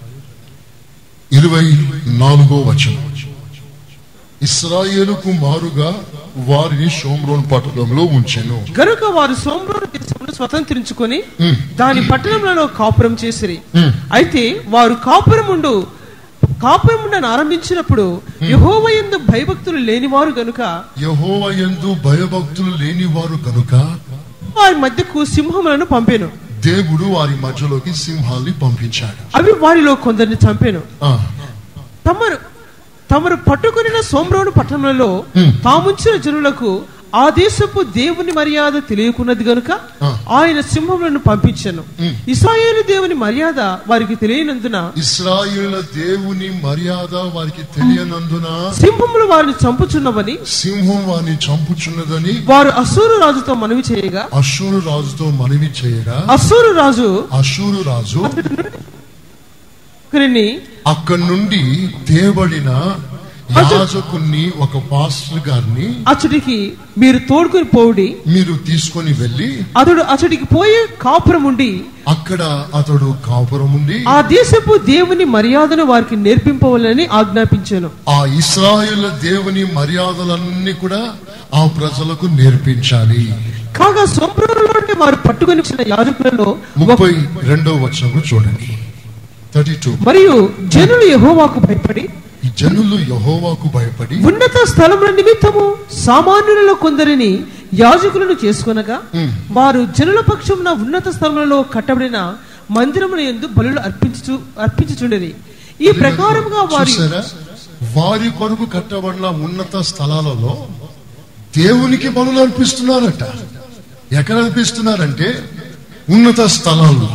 ఇరవై నాలుగో వచనం ఇస్రాయేలుకు మారుగా వారిని షోమ్రోన్ పట్టణంలో ఉంచెను గనుక వారు సోమరోను దేశమును స్వతంత్రించుకొని దాని పట్టణంలో కాపురం చేసిరి అయితే వారు కాపురముండు కాపురముండను ఆరంభించినప్పుడు యహోవయందు భయభక్తులు లేనివారు గనుక యహోవ యందు భయభక్తులు లేని వారు కనుక వారి మధ్యకు సింహములను పంపెను దేవుడు వారి మధ్యలోకి సింహాల్ని పంపించాడు అవి వారిలో కొందరిని చంపెను ఆ, తమరు తమరు పట్టుకుని సోమ్రోను పట్టణంలో Hmm. తాముంచిన జనులకు ఆ దేశపు దేవుని మర్యాద తెలియకున్నది గనుక Ah. ఆయన సింహములను పంపించను Hmm. ఇస్రాయేలు దేవుని మర్యాద వారికి తెలియనందున ఇస్రాయేళ్ల దేవుని మర్యాద వారికి తెలియనందున సింహములు వారిని చంపుచున్నవని సింహం వారిని చంపుచున్నదని వారు అసూరు రాజుతో మనవి చేయగా అశూరు రాజుతో మనవి చేయగా అసూరు రాజు అశూరు రాజు ఒకరిని అక్కడి నుండి తేబడిన యాజకుణ్ణి ఒక పాస్టర్ గారిని అతడికి మీరు తోడుకుని పోవుడి మీరు తీసుకొని వెళ్ళి అతడు అతడికి పోయే కాపురం ఉండి అక్కడ అతడు కాపురం ఉండి ఆ దేశపు దేవుని మర్యాదను వారికి నేర్పింపవాలని ఆజ్ఞాపించాను ఆ ఇస్రాయేల్ దేవుని మర్యాదలన్నీ కూడా ఆ ప్రజలకు నేర్పించాలి కాగా సోమరంలో నుండి వారు పట్టుకొని వచ్చిన యాజకులలో ఒక- ముప్పై రెండో వచనం చూడండి థర్టీ టూ మరియు జనులు యెహోవాకు భయపడి ఈ జనులు యహోవాకు భయపడి ఉన్నత స్థలముల నిమిత్తము సామాన్యులలో కొందరిని యాజకులను చేసుకొనగా వారు జనుల పక్షమున ఉన్నత స్థలములలో కట్టబడిన మందిరముల యందు బలులు అర్పించు అర్పించుచుండేది ఈ ప్రకారముగా వారు చూసారా వారి కొరకు కట్టబడిన ఉన్నత స్థలాలలో దేవునికి బలులు అర్పిస్తున్నారట ఎక్కడ అర్పిస్తున్నారంటే ఉన్నత స్థలాల్లో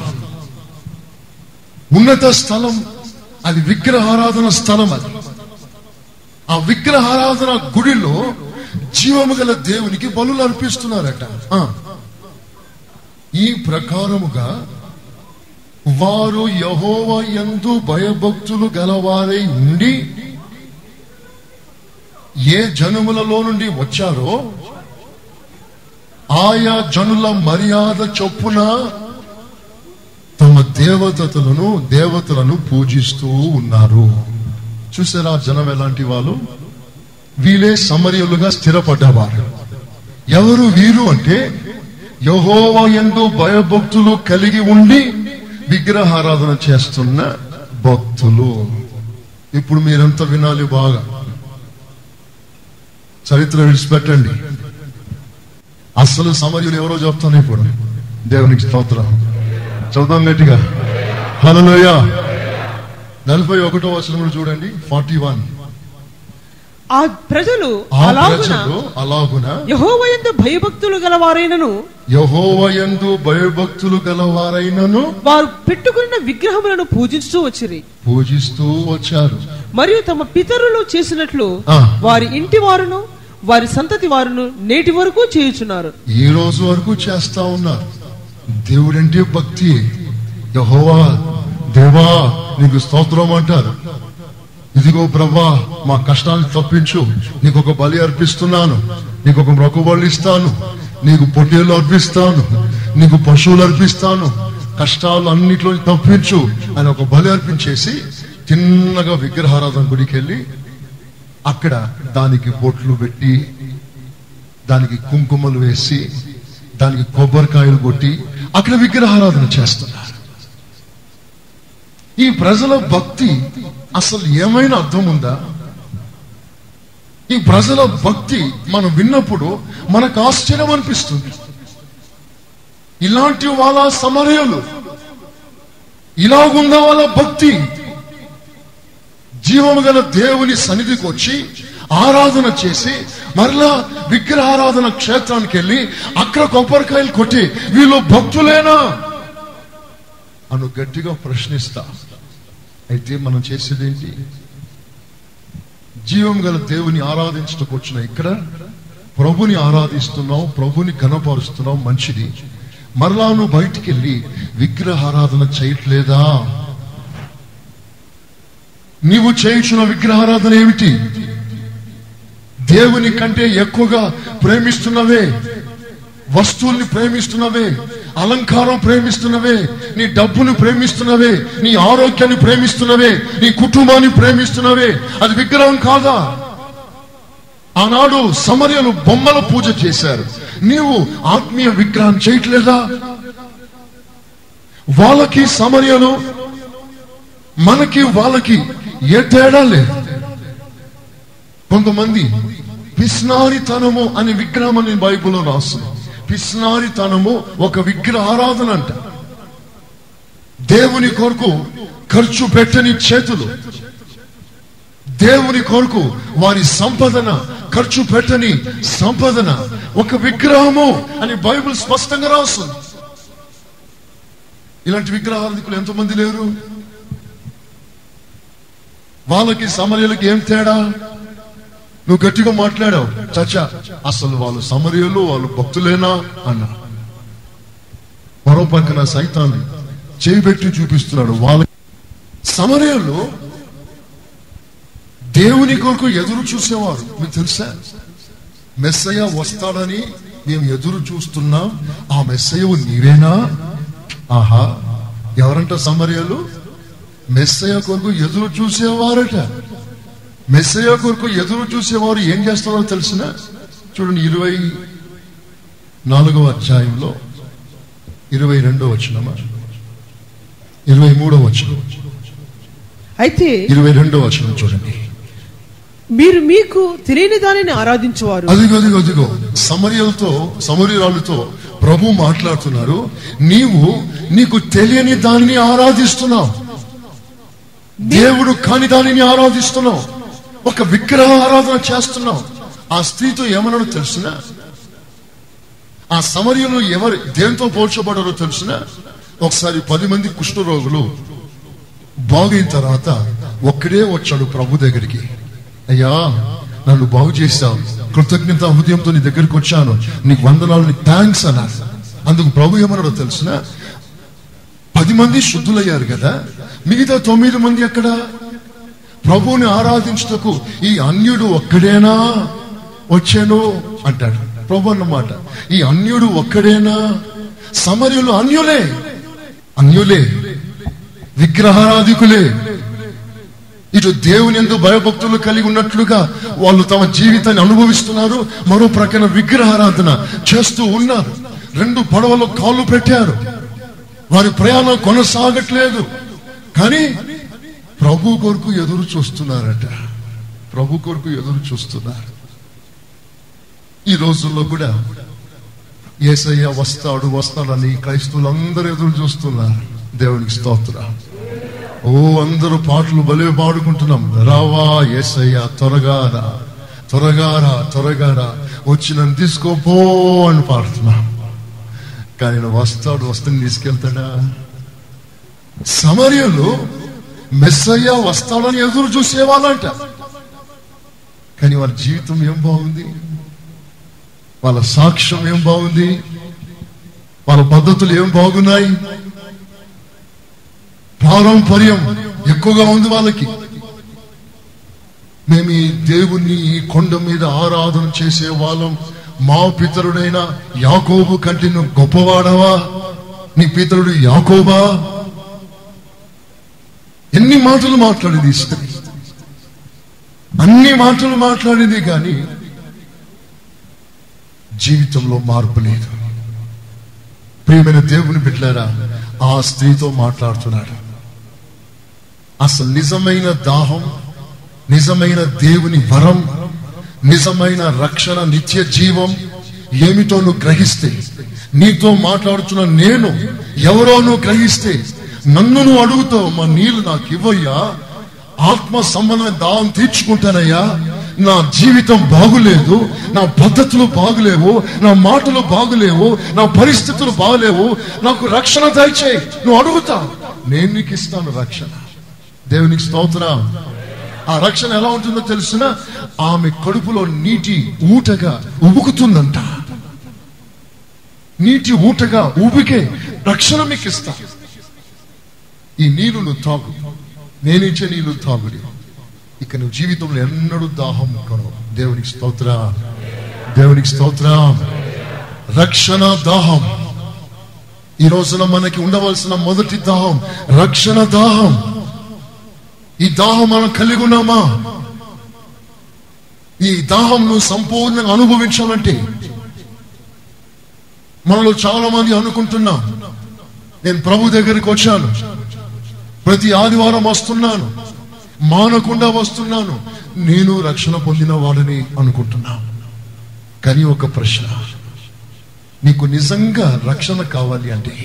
ఉన్నత స్థలం అది విగ్రహారాధన స్థలం అది ఆ విగ్రహారాధన గుడిలో జీవము గల దేవునికి బలులు అర్పిస్తున్నారట ఆ. ఈ ప్రకారముగా వారు యహోవ యందు భయభక్తులు గలవారై ఉండి ఏ జనములలో నుండి వచ్చారో ఆయా జనుల మర్యాద చొప్పున తమ దేవతలను దేవతలను పూజిస్తూ ఉన్నారు చూసారా జనం ఎలాంటి వాళ్ళు వీలే సమరయులుగా స్థిరపడ్డవారు ఎవరు వీరు అంటే యహోవ యందు భయభక్తులు కలిగి ఉండి విగ్రహారాధన చేస్తున్న భక్తులు ఇప్పుడు మీరంతా వినాలి బాగా చరిత్ర విడిచిపెట్టండి అసలు సమర్యులు ఎవరో చెప్తాను ఇప్పుడు దేవునికి స్తోత్రం చదువుతాం గట్టిగా హలోయ నలభై ఒకటో వచనములు చూడండి ఫార్టీ వన్ ఆ ప్రజలు ఆ అలాగున ప్రజలు అలాగున యహోవయందు భయభక్తులు గలవారైనను యహోవయందు భయభక్తులు గలవారైనను వారు పెట్టుకున్న విగ్రహములను పూజించుతూ వచ్చిరి పూజిస్తూ వచ్చారు మరియు తమ పితరులు చేసినట్లు ఆ. వారి ఇంటి వారును వారి సంతతి వారును నేటి వరకు చేయుచున్నారు ఈ రోజు వరకు చేస్తా ఉన్నారు దేవుడంటే భక్తి యహోవా దేవా నీకు స్తోత్రం అంటారు ఇదిగో ప్రభా మా కష్టాలను తప్పించు నీకు ఒక బలి అర్పిస్తున్నాను నీకు ఒక మొక్కుబళ్ళు ఇస్తాను నీకు పొట్టేలు అర్పిస్తాను నీకు పశువులు అర్పిస్తాను కష్టాలు అన్నిట్లో తప్పించు అని ఒక బలి అర్పించేసి చిన్నగా విగ్రహారాధన గుడికి వెళ్ళి అక్కడ దానికి బొట్లు పెట్టి దానికి కుంకుమలు వేసి దానికి కొబ్బరికాయలు కొట్టి అక్కడ విగ్రహారాధన చేస్తున్నారు ఈ ప్రజల భక్తి అసలు ఏమైనా అర్థం ఉందా ఈ ప్రజల భక్తి మనం విన్నప్పుడు మనకు ఆశ్చర్యం అనిపిస్తుంది ఇలాంటి వాళ్ళ సమరయులు ఇలాగుందా వాళ్ళ భక్తి జీవము గల దేవుని సన్నిధికి వచ్చి ఆరాధన చేసి మరలా విగ్రహారాధన క్షేత్రానికి వెళ్ళి అక్కడ కొబ్బరికాయలు కొట్టి వీళ్ళు భక్తులేనా అను గట్టిగా ప్రశ్నిస్తా అయితే మనం చేసేదేంటి జీవం గల దేవుని ఆరాధించడానికి వచ్చిన ఇక్కడ ప్రభుని ఆరాధిస్తున్నాం ప్రభుని కనపరుస్తున్నాం మంచిది మరలా నువ్వు బయటికి వెళ్ళి విగ్రహారాధన చేయట్లేదా నీవు చేయించిన విగ్రహారాధన ఏమిటి దేవుని కంటే ఎక్కువగా ప్రేమిస్తున్నవే వస్తువుల్ని ప్రేమిస్తున్నవే అలంకారం ప్రేమిస్తున్నవే నీ డబ్బును ప్రేమిస్తున్నవే నీ ఆరోగ్యాన్ని ప్రేమిస్తున్నవే నీ కుటుంబాన్ని ప్రేమిస్తున్నవే అది విగ్రహం కాదా ఆనాడు సమర్యలు బొమ్మల పూజ చేశారు నీవు ఆత్మీయ విగ్రహం చేయట్లేదా వాళ్ళకి సమర్యలు మనకి వాళ్ళకి ఏ తేడా లేదు కొంతమంది పిస్నారితనము అనే విగ్రహం అని బైబిల్లో రాస్తుంది పిస్నారితనము ఒక విగ్రహ ఆరాధన అంట దేవుని కొరకు ఖర్చు పెట్టని చేతులు దేవుని కొరకు వారి సంపదన ఖర్చు పెట్టని సంపదన ఒక విగ్రహము అని బైబిల్ స్పష్టంగా రాస్తుంది ఇలాంటి విగ్రహాధికులు ఎంతమంది లేరు వాళ్ళకి సమర్యలకి ఏం తేడా నువ్వు గట్టిగా మాట్లాడావు చచ్చా అసలు వాళ్ళు సమర్యలు వాళ్ళు భక్తులేనా అన్నా మరో పక్కన సైతాన్ని చేయిబెట్టి చూపిస్తున్నాడు వాళ్ళ సమరయులు దేవుని కొరకు ఎదురు చూసేవారు మీకు తెలుసా మెస్సయ్య వస్తాడని మేము ఎదురు చూస్తున్నాం ఆ మెస్సయ్య నీవేనా ఆహా ఎవరంట సమరయలు మెస్సయ్య కొరకు ఎదురు చూసేవారట మెస్సయ్య కొరకు ఎదురు చూసేవారు ఏం చేస్తారో తెలిసిన చూడండి ఇరవై నాలుగవ అధ్యాయంలో ఇరవై రెండో వచనమా ఇరవై మూడో వచనం అయితే ఇరవై రెండో వచనం చూడండి మీరు మీకు తెలియని దానిని ఆరాధించువారు అదిగో అదిగో అదిగో సమరియలతో సమరీరాలతో ప్రభు మాట్లాడుతున్నారు నీవు నీకు తెలియని దానిని ఆరాధిస్తున్నావు దేవుడు కాని దానిని ఆరాధిస్తున్నావు ఒక విగ్రహ ఆరాధన చేస్తున్నావు ఆ స్త్రీతో ఏమన్నాడో తెలుసునా ఆ సమర్యులు ఎవరు దేంతో పోల్చబడారో తెలుసునా ఒకసారి పది మంది కుష్ఠరోగులు బాగైన తర్వాత ఒక్కడే వచ్చాడు ప్రభు దగ్గరికి అయ్యా నన్ను బాగు చేశావు కృతజ్ఞత హృదయంతో నీ దగ్గరికి వచ్చాను నీకు వందనాలు నీకు థ్యాంక్స్ అన్నారు అందుకు ప్రభు ఏమన్నాడో తెలుసిన పది మంది శుద్ధులయ్యారు కదా మిగతా తొమ్మిది మంది ఎక్కడ ప్రభువుని ఆరాధించుటకు ఈ అన్యుడు ఒక్కడేనా వచ్చాను అంటాడు ప్రభు అన్నమాట ఈ అన్యుడు ఒక్కడేనా సమర్యులు అన్యులే అన్యులే విగ్రహారాధికులే ఇటు దేవుని ఎందు భయభక్తులు కలిగి ఉన్నట్లుగా వాళ్ళు తమ జీవితాన్ని అనుభవిస్తున్నారు మరో ప్రక్కన విగ్రహారాధన చేస్తూ ఉన్నారు రెండు పడవలో కాళ్ళు పెట్టారు వారి ప్రయాణం కొనసాగట్లేదు కానీ ప్రభు కొరకు ఎదురు చూస్తున్నారట ప్రభు కొరకు ఎదురు చూస్తున్నారు ఈ రోజుల్లో కూడా ఏసయ్య వస్తాడు వస్తాడని క్రైస్తవులందరూ ఎదురు చూస్తున్నారు దేవునికి స్తోత్రం ఓ అందరూ పాటలు భలే పాడుకుంటున్నాం రావా ఏసయ్య త్వరగా రా త్వరగా రా త్వరగా రా వచ్చి నన్ను తీసుకోపో అని పాడుతున్నా కానీ ఆయన వస్తాడు వస్తుంది తీసుకెళ్తాడా సమర్యలు మెస్సయ్య వస్తాడని ఎదురు చూసేవాళ్ళంట కానీ వాళ్ళ జీవితం ఏం బాగుంది వాళ్ళ సాక్ష్యం ఏం బాగుంది వాళ్ళ పద్ధతులు ఏం బాగున్నాయి పారంపర్యం ఎక్కువగా ఉంది వాళ్ళకి మేము ఈ దేవుణ్ణి ఈ కొండ మీద ఆరాధన చేసే వాళ్ళం మా పితరుడైన యాకోబు కంటే నువ్వు గొప్పవాడవా నీ పితరుడు యాకోబా ఎన్ని మాటలు మాట్లాడేది ఈ స్త్రీ అన్ని మాటలు మాట్లాడేది కానీ జీవితంలో మార్పు లేదు ప్రియమైన దేవుని బిడ్డారా ఆ స్త్రీతో మాట్లాడుతున్నాడు అసలు నిజమైన దాహం నిజమైన దేవుని వరం నిజమైన రక్షణ నిత్య జీవం ఏమిటో నువ్వు గ్రహిస్తే నీతో మాట్లాడుతున్న నేను ఎవరో నువ్వు గ్రహిస్తే నన్ను నువ్వు అడుగుతావు మా నీళ్ళు నాకు ఇవ్వయ్యా ఆత్మ సంబంధమైన దాహం తీర్చుకుంటానయ్యా నా జీవితం బాగులేదు నా పద్ధతులు బాగులేవు నా మాటలు బాగులేవు నా పరిస్థితులు బాగులేవు నాకు రక్షణ దయచేయి నువ్వు అడుగుతా నేను నీకు ఇస్తాను రక్షణ దేవునికి స్తోత్రం ఆ రక్షణ ఎలా ఉంటుందో తెలిసిన ఆమె కడుపులో నీటి ఊటగా ఉబుకుతుందంట నీటి ఊటగా ఊబికే రక్షణ మీకు ఇస్తా ఈ నీళ్లు నువ్వు తాగు నేనిచ్చే నీళ్లు తాగుడి ఇక నువ్వు జీవితంలో ఎన్నడూ దాహం కొను దేవునికి స్తోత్ర దేవునికి స్తోత్ర రక్షణ దాహం ఈ రోజున మనకి ఉండవలసిన మొదటి దాహం రక్షణ దాహం ఈ దాహం మనం కలిగి ఉన్నామా ఈ దాహం నువ్వు సంపూర్ణంగా అనుభవించాలంటే మనలో చాలా మంది అనుకుంటున్నాం నేను ప్రభు దగ్గరికి వచ్చాను ప్రతి ఆదివారం వస్తున్నాను మానకుండా వస్తున్నాను నేను రక్షణ పొందిన వాడని అనుకుంటున్నా కానీ ఒక ప్రశ్న నీకు నిజంగా రక్షణ కావాలి అంటే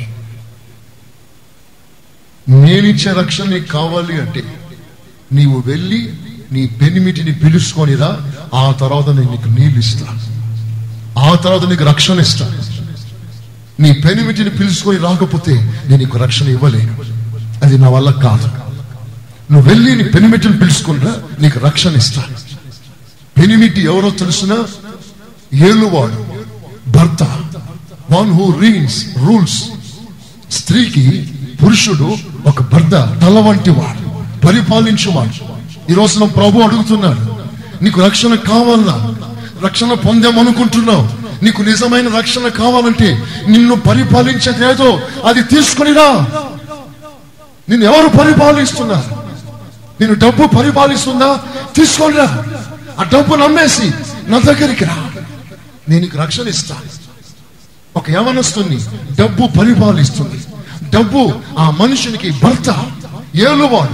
నేనిచ్చే రక్షణ నీకు కావాలి అంటే నీవు వెళ్ళి నీ పెనిమిటిని పిలుచుకొనిరా ఆ తర్వాత నేను నీకు నీళ్ళు ఇస్తా ఆ తర్వాత నీకు రక్షణ ఇస్తా నీ పెనిమిటిని పిలుచుకొని రాకపోతే నేను నీకు రక్షణ ఇవ్వలేను అది నా వల్ల కాదు నువ్వు వెళ్ళి నీ పెనిమిటిని పిలుచుకునిరా నీకు రక్షణ ఇస్తా పెనిమిటి ఎవరో తెలుసిన ఏలువాడు భర్త వన్ హూ రీన్స్ రూల్స్ స్త్రీకి పురుషుడు ఒక భర్త తల వంటి వాడు పరిపాలించేవాడు ఈ రోజున ప్రభు అడుగుతున్నాడు నీకు రక్షణ కావాలా రక్షణ పొందామనుకుంటున్నావు నీకు నిజమైన రక్షణ కావాలంటే నిన్ను పరిపాలించేది ఏదో అది తీసుకునిరా నిన్ను ఎవరు పరిపాలిస్తున్నారు నేను డబ్బు పరిపాలిస్తుందా తీసుకోనిరా ఆ డబ్బు నమ్మేసి నా దగ్గరికి రా నేను నీకు రక్షణ ఇస్తాను ఒక యవనస్తుని డబ్బు పరిపాలిస్తుంది డబ్బు ఆ మనుషునికి భర్త ఏలువాడు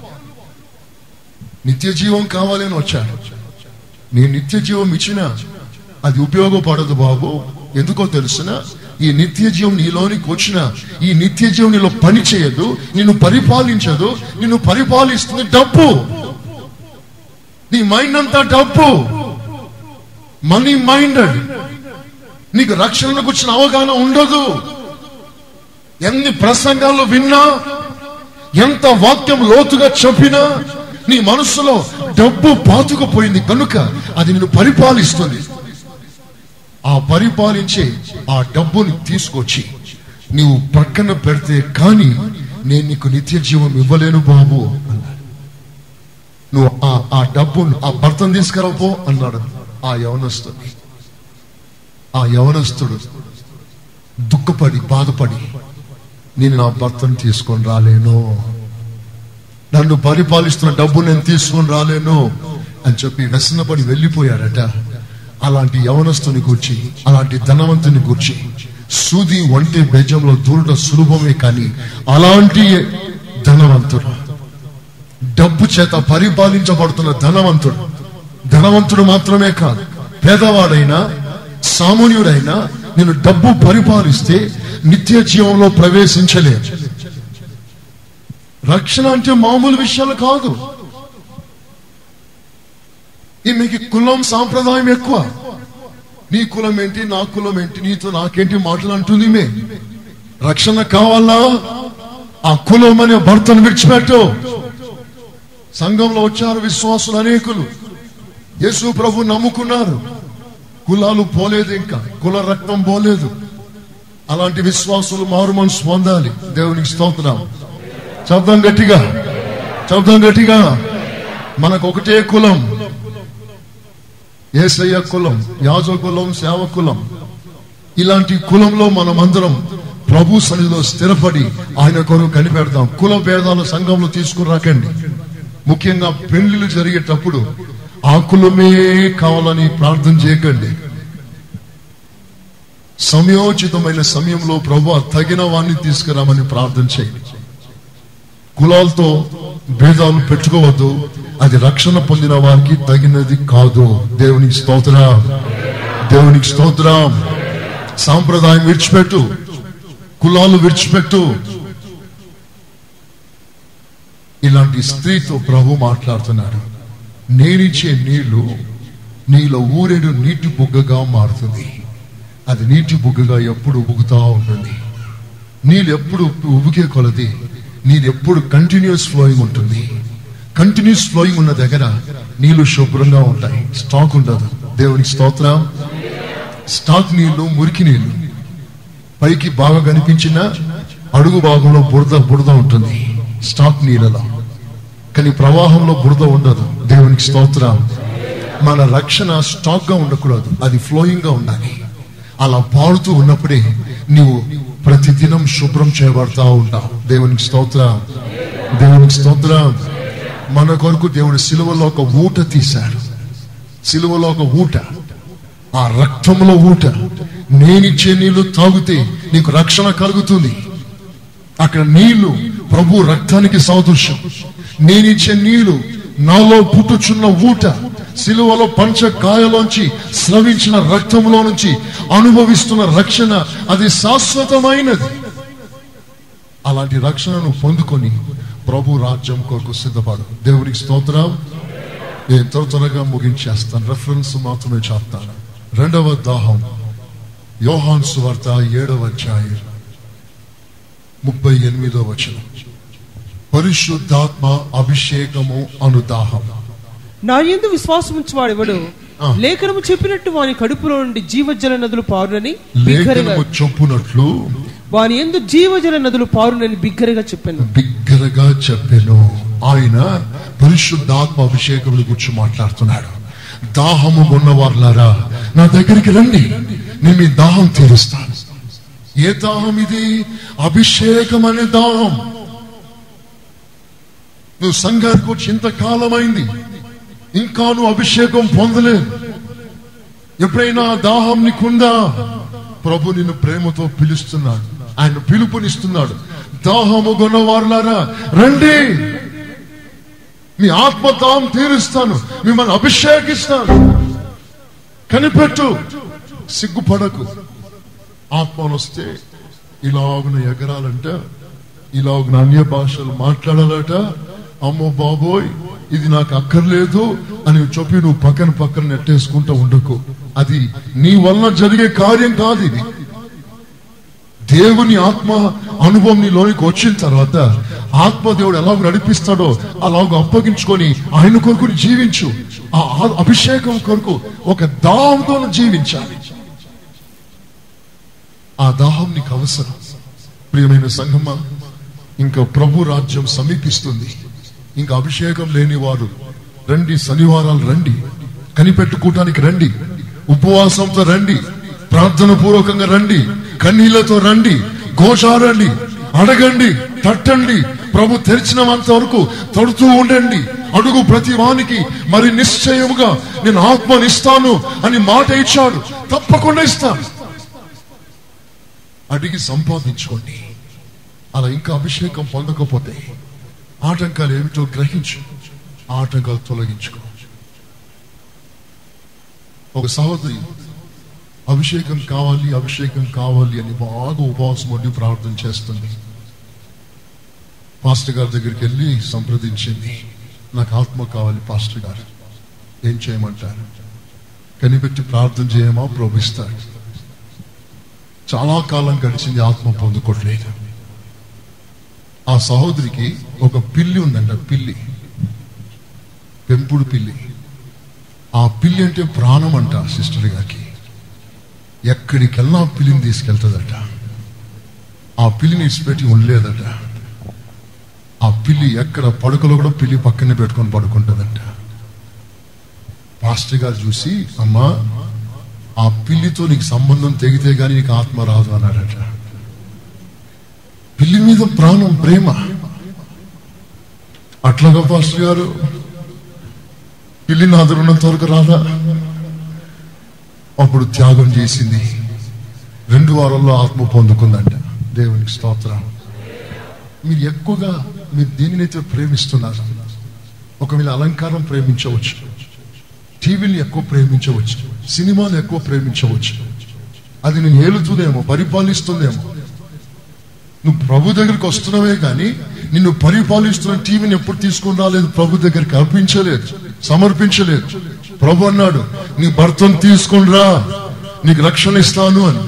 నిత్య జీవం కావాలని వచ్చాడు నేను నిత్య జీవం ఇచ్చిన అది ఉపయోగపడదు బాబు ఎందుకో తెలుసిన ఈ నిత్య జీవం నీలోనికి వచ్చిన ఈ నిత్య జీవం నీలో పని చేయదు నిన్ను పరిపాలించదు నిన్ను పరిపాలిస్తుంది డబ్బు నీ మైండ్ అంతా డబ్బు మనీ మైండెడ్ నీకు రక్షణకు వచ్చిన అవగాహన ఉండదు ఎన్ని ప్రసంగాలు విన్నా ఎంత వాక్యం లోతుగా చెప్పినా నీ మనస్సులో డబ్బు పాతుకుపోయింది కనుక అది నిన్ను పరిపాలిస్తుంది ఆ పరిపాలించే ఆ డబ్బుని తీసుకొచ్చి నీవు ప్రక్కన పెడితే కానీ నేను నీకు నిత్య జీవం ఇవ్వలేను బాబు అన్నాడు. నువ్వు ఆ ఆ డబ్బును ఆ భర్తను తీసుకురాపో అన్నాడు ఆ యవనస్తుడు ఆ యవనస్తుడు దుఃఖపడి బాధపడి నేను నా భర్తను తీసుకొని రాలేను నన్ను పరిపాలిస్తున్న డబ్బు నేను తీసుకొని రాలేను అని చెప్పి వ్యసనపడి వెళ్ళిపోయాడట అలాంటి యవనస్తుని కూర్చి అలాంటి ధనవంతుని కూర్చి సూది వంటి బెజంలో దూరడం సులభమే కానీ అలాంటి ధనవంతుడు డబ్బు చేత పరిపాలించబడుతున్న ధనవంతుడు ధనవంతుడు మాత్రమే కాదు పేదవాడైనా సామాన్యుడైనా నేను డబ్బు పరిపాలిస్తే నిత్య జీవంలో ప్రవేశించలేదు రక్షణ అంటే మామూలు విషయాలు కాదు ఈమెకి కులం సాంప్రదాయం ఎక్కువ నీ కులం ఏంటి నా కులం ఏంటి నీతో నాకేంటి మాటలు అంటుంది ఈమె రక్షణ కావాలా ఆ కులం అనే భర్తను విడిచిపెట్టు సంఘంలో వచ్చారు విశ్వాసులు అనేకులు యేసు ప్రభు నమ్ముకున్నారు కులాలు పోలేదు ఇంకా కుల రక్తం పోలేదు అలాంటి విశ్వాసులు మారు మనసు పొందాలి దేవునికి స్తోత్రం శబ్దం గట్టిగా శబ్దం గట్టిగా మనకు ఒకటే కులం ఏసయ్య కులం యాజ కులం సేవ కులం ఇలాంటి కులంలో మనం అందరం ప్రభు సన్నిధిలో స్థిరపడి ఆయన కొరకు కనిపెడదాం కుల భేదాలు సంఘంలో తీసుకురాకండి ముఖ్యంగా పెళ్లిళ్ళు జరిగేటప్పుడు ఆ కులమే కావాలని ప్రార్థన చేయకండి సమయోచితమైన సమయంలో ప్రభు తగిన వాణ్ణి తీసుకురామని ప్రార్థన చేయండి కులాలతో భేదాలు పెట్టుకోవద్దు అది రక్షణ పొందిన వారికి తగినది కాదు దేవునికి స్తోత్రం దేవునికి స్తోత్రం సాంప్రదాయం విడిచిపెట్టు కులాలు విడిచిపెట్టు ఇలాంటి స్త్రీతో ప్రభు మాట్లాడుతున్నాడు నేనిచ్చే నీళ్లు నీలో ఊరేడు నీటి బుగ్గగా మారుతుంది అది నీటి బుగ్గగా ఎప్పుడు ఉగుతా ఉంటుంది నీళ్ళు ఎప్పుడు ఉబికే కొలది నీళ్ళు ఎప్పుడు కంటిన్యూస్ ఫ్లోయింగ్ ఉంటుంది కంటిన్యూస్ ఫ్లోయింగ్ ఉన్న దగ్గర నీళ్లు శుభ్రంగా ఉంటాయి స్టాక్ ఉండదు దేవునికి స్తోత్రం స్టాక్ నీళ్లు మురికి నీళ్లు పైకి బాగా కనిపించిన అడుగు భాగంలో బురద బురద ఉంటుంది స్టాక్ నీళ్ళలో కానీ ప్రవాహంలో బురద ఉండదు దేవునికి స్తోత్రం మన రక్షణ స్టాక్ గా ఉండకూడదు అది ఫ్లోయింగ్ గా ఉండాలి అలా పాడుతూ ఉన్నప్పుడే నీవు ప్రతిదినం శుభ్రం చేయబడతా ఉంటావు దేవునికి స్తోత్రం దేవునికి స్తోత్రం మన కొరకు దేవుడు సిలువలో ఒక ఊట తీశాడు సిలువలో ఒక ఊట ఆ రక్తంలో ఊట నేనిచ్చే నీళ్లు తాగితే నీకు రక్షణ కలుగుతుంది అక్కడ నీళ్లు ప్రభు రక్తానికి సాదృశ్యం నేనిచ్చే నీళ్లు నాలో పుట్టుచున్న ఊట సిలువలో పంచకాయలోంచి స్రవించిన రక్తంలో నుంచి అనుభవిస్తున్న రక్షణ అది శాశ్వతమైనది అలాంటి రక్షణను పొందుకొని ప్రభు రాజ్యం కొరకు సిద్ధపడు దేవునికి స్తోత్రం నేను త్వర త్వరగా ముగించేస్తాను రెఫరెన్స్ మాత్రమే చెప్తాను రెండవ దాహం యోహాన్ సువార్త ఏడవ అధ్యాయం ముప్పై ఎనిమిదో వచనం పరిశుద్ధాత్మ అభిషేకము అనుదాహం నా యందు విశ్వాసం ఉంచువాడు ఎవడు ఆ. లేఖనము చెప్పినట్టు వాని కడుపులో నుండి జీవజల నదులు పారునని బిగ్గరగా లేఖనము చొప్పునట్లు వాని ఎందు జీవజల నదులు పారునని బిగ్గరగా చెప్పాను బిగ్గరగా చెప్పెను ఆయన పరిశుద్ధాత్మ అభిషేకం గురించి మాట్లాడుతున్నాడు దాహము ఉన్నవారులారా నా దగ్గరికి రండి నేను మీ దాహం తీరుస్తాను ఏ దాహం ఇది అభిషేకం అనే దాహం నువ్వు సంఘానికి వచ్చి ఇంతకాలమైంది ఇంకా నువ్వు అభిషేకం పొందలేదు ఎప్పుడైనా ఆ దాహం నీకుందా ప్రభు నిన్ను ప్రేమతో పిలుస్తున్నాడు ఆయన పిలుపునిస్తున్నాడు దాహము కొన్నవారులారా రండి మీ ఆత్మ దాహం తీరుస్తాను మిమ్మల్ని అభిషేకిస్తాను కనిపెట్టు సిగ్గుపడకు ఆత్మను వస్తే ఇలాగున ఎగరాలంట ఇలాగున అన్య భాషలు మాట్లాడాలట అమ్మో బాబోయ్ ఇది నాకు అక్కర్లేదు అని చెప్పి నువ్వు పక్కన పక్కన నెట్టేసుకుంటూ ఉండకు అది నీ వలన జరిగే కార్యం కాదు ఇది దేవుని ఆత్మ అనుభవం నీలోనికి వచ్చిన తర్వాత ఆత్మదేవుడు ఎలాగ నడిపిస్తాడో అలాగ అప్పగించుకొని ఆయన కొరకు జీవించు ఆ ఆ- అభిషేకం కొరకు ఒక దాహంతో జీవించాలి ఆ దాహం నీకు అవసరం ప్రియమైన సంగమా ఇంకా ప్రభు రాజ్యం సమీపిస్తుంది ఇంకా అభిషేకం లేని వారు రండి శనివారాలు రండి కనిపెట్టుకోవటానికి రండి ఉపవాసంతో రండి ప్రార్థన పూర్వకంగా రండి కన్నీళ్లతో రండి గోచారండి అడగండి తట్టండి ప్రభు తెరిచినంత వరకు తడుతూ ఉండండి అడుగు ప్రతి వానికి మరి నిశ్చయముగా నేను ఆత్మనిస్తాను అని మాట ఇచ్చాడు తప్పకుండా ఇస్తాను అడిగి సంపాదించుకోండి అలా ఇంకా అభిషేకం పొందకపోతే ఆటంకాలు ఏమిటో గ్రహించు ఆ ఆటంకాలు తొలగించుకో ఒక సహోదరి అభిషేకం కావాలి అభిషేకం కావాలి అని బాగా ఉపవాసం ఉండి ప్రార్థన చేస్తుంది పాస్టర్ గారి దగ్గరికి వెళ్ళి సంప్రదించింది నాకు ఆత్మ కావాలి పాస్టర్ గారు ఏం చేయమంటారు కనిపెట్టి ప్రార్థన చేయమా ప్రోభిస్తాడు చాలా కాలం గడిచింది ఆత్మ పొందుకోవట్లేదు ఆ సహోదరికి ఒక పిల్లి ఉందంట పిల్లి పెంపుడు పిల్లి ఆ పిల్లి అంటే ప్రాణం అంట సిస్టర్ గారికి ఎక్కడికెళ్ళినా ఆ పిల్లిని తీసుకెళ్తుందట ఆ పిల్లిని ఇచ్చిపెట్టి ఉండలేదట ఆ పిల్లి ఎక్కడ పడుకలో కూడా పిల్లి పక్కనే పెట్టుకొని పడుకుంటుందంట పాస్టర్ గారు చూసి అమ్మా ఆ పిల్లితో నీకు సంబంధం తెగితే గానీ నీకు ఆత్మ రాదు అన్నాడట పిల్లి మీద ప్రాణం ప్రేమ అట్లాగా పాస్టర్ గారు పిల్లి నా ఉన్నంత వరకు రాదా అప్పుడు త్యాగం చేసింది రెండు వారాల్లో ఆత్మ పొందుకుందంట దేవునికి స్తోత్రం మీరు ఎక్కువగా మీరు దేనినైతే ప్రేమిస్తున్నారు ఒకవేళ అలంకారం ప్రేమించవచ్చు టీవీని ఎక్కువ ప్రేమించవచ్చు సినిమాలు ఎక్కువ ప్రేమించవచ్చు అది నేను ఏలుతుందేమో పరిపాలిస్తుందేమో నువ్వు ప్రభు దగ్గరికి వస్తున్నావే కానీ నిన్ను పరిపాలిస్తున్న టీవీని ఎప్పుడు తీసుకుని రాలేదు ప్రభు దగ్గరికి అర్పించలేదు సమర్పించలేదు ప్రభు అన్నాడు నీ భర్తను తీసుకొని రా నీకు రక్షణ ఇస్తాను అని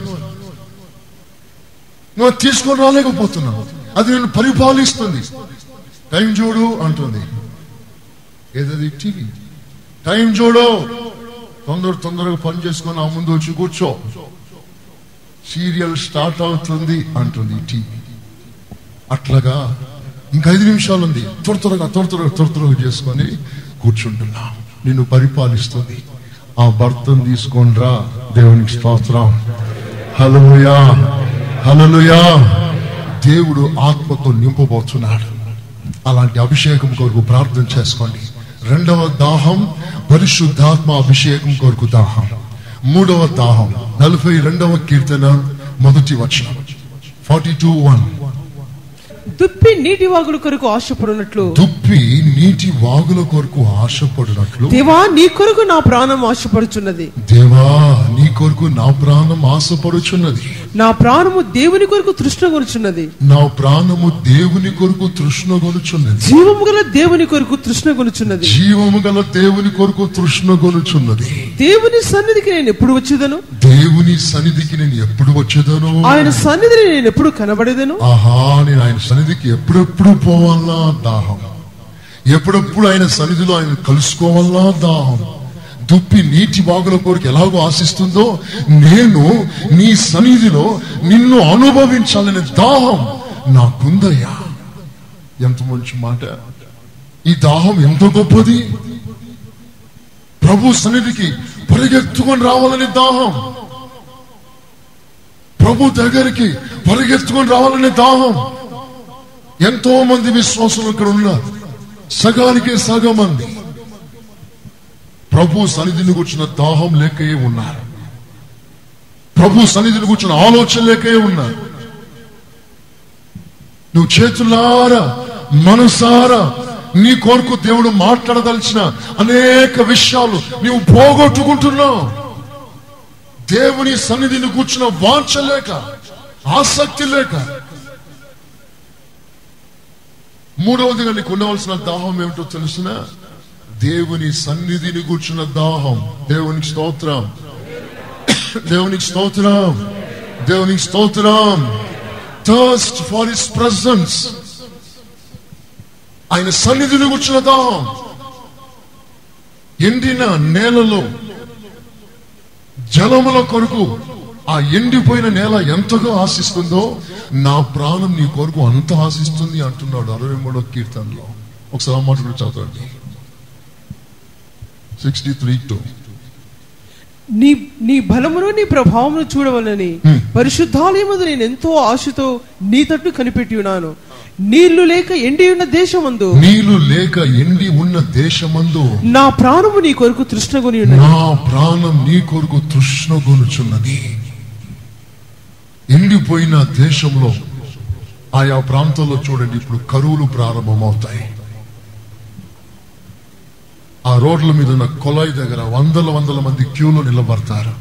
నువ్వు అది తీసుకొని రాలేకపోతున్నావు అది నేను పరిపాలిస్తుంది టైం చూడు అంటుంది ఏదది టీవీ టైం చూడు తొందర తొందరగా పని చేసుకొని ఆ ముందు వచ్చి కూర్చో సీరియల్ స్టార్ట్ అవుతుంది అంటుంది ఈ టీవీ అట్లాగా ఇంకా ఐదు నిమిషాలు ఉంది త్వర త్వరగా త్వర త్వరగా త్వర త్వరగా చేసుకొని కూర్చుంటున్నా నిన్ను పరిపాలిస్తుంది ఆ భర్తను తీసుకొని రా దేవునికి స్తోత్రం హలలుయా హలలుయా దేవుడు ఆత్మతో నింపబోతున్నాడు అలాంటి అభిషేకం కొరకు ప్రార్థన చేసుకోండి రెండవ దాహం పరిశుద్ధాత్మ అభిషేకం కొరకు దాహం మూడవ దాహం నలభై రెండవ కీర్తన మొదటి వచనం ఫార్టీ టూ వన్ దుప్పి నీటి వాగుల కొరకు ఆశపడినట్లు దుప్పి నీటి వాగుల కొరకు ఆశపడినట్లు దేవా నీ కొరకు నా ప్రాణం ఆశపడుచున్నది దేవా నీ కొరకు నా ప్రాణం ఆశపడుచున్నది నా ప్రాణము దేవుని కొరకు తృష్ణ కొనుచున్నది నా ప్రాణము దేవుని కొరకు తృష్ణగొనుచున్నది జీవము గల దేవుని కొరకు తృష్ణ కొనుచున్నది జీవము గల దేవుని కొరకు తృష్ణగొనుచున్నది దేవుని సన్నిధికి నేను ఎప్పుడు వచ్చేదను దేవుని సన్నిధికి నేను ఎప్పుడు వచ్చేదను ఆయన సన్నిధిని నేను ఎప్పుడు కనబడేదను ఆహా నేను ఆయన సన్నిధికి ఎప్పుడెప్పుడు పోవాలా దాహం ఎప్పుడెప్పుడు ఆయన సన్నిధిలో ఆయన కలుసుకోవాలా దాహం దుప్పి నీటి వాగుల కోరిక ఎలాగో ఆశిస్తుందో నేను నీ సన్నిధిలో నిన్ను అనుభవించాలనే దాహం నాకుందయ్యా ఎంత మంచి మాట ఈ దాహం ఎంత గొప్పది ప్రభు సన్నిధికి పరిగెత్తుకొని రావాలని దాహం ప్రభు దగ్గరికి పరిగెత్తుకొని రావాలనే దాహం ఎంతో మంది విశ్వాసులు ఇక్కడ ఉన్నారు సగానికి సగం మంది ప్రభు సన్నిధిని కూర్చున్న దాహం లేకే ఉన్నారు ప్రభు సన్నిధిని కూర్చున్న ఆలోచన లేకే ఉన్నారు నువ్వు చేతులారా మనసారా నీ కొరకు దేవుడు మాట్లాడదలిచిన అనేక విషయాలు నీవు పోగొట్టుకుంటున్నావు దేవుని సన్నిధిని కూర్చున్న వాంఛ లేక ఆసక్తి లేక మూడవదిగా నీకు ఉండవలసిన దాహం ఏమిటో తెలుసిన దేవుని సన్నిధిని కూర్చున్న దాహం దేవునికి స్తోత్రం దేవునికి స్తోత్రం దేవునికి స్తోత్రం థర్స్ట్ ఫార్ హిస్ ప్రెసెన్స్ ఆయన సన్నిధిని కూర్చున్న దాహం ఎండిన నేలలో జలముల కొరకు ఆ ఎండిపోయిన నేల ఎంతగా ఆశిస్తుందో నా ప్రాణం నీ కొరకు అంత ఆశిస్తుంది అంటున్నాడు అరవై మూడో కీర్తనలో ఒకసారి ఆ మాట కూడా చదవండి సిక్స్టీ త్రీ టూ నీ నీ బలమును నీ ప్రభావమును చూడవలని పరిశుద్ధాలయమందు నేను ఎంతో ఆశతో నీ తట్టు కనిపెట్టి ఉన్నాను నీళ్లు లేక ఎండి ఉన్న దేశమందు నీళ్లు లేక ఎండి ఉన్న దేశమందు నా ప్రాణము నీ కొరకు తృష్ణగొని ఉన్నది నా ప్రాణం నీ కొరకు తృష్ణగొనుచున్నది ఎండిపోయిన దేశంలో ఆయా ప్రాంతాల్లో చూడండి ఇప్పుడు కరువులు ప్రారంభమవుతాయి ఆ రోడ్ల మీద ఉన్న కొలాయి దగ్గర వందల వందల మంది క్యూలో నిలబడతారు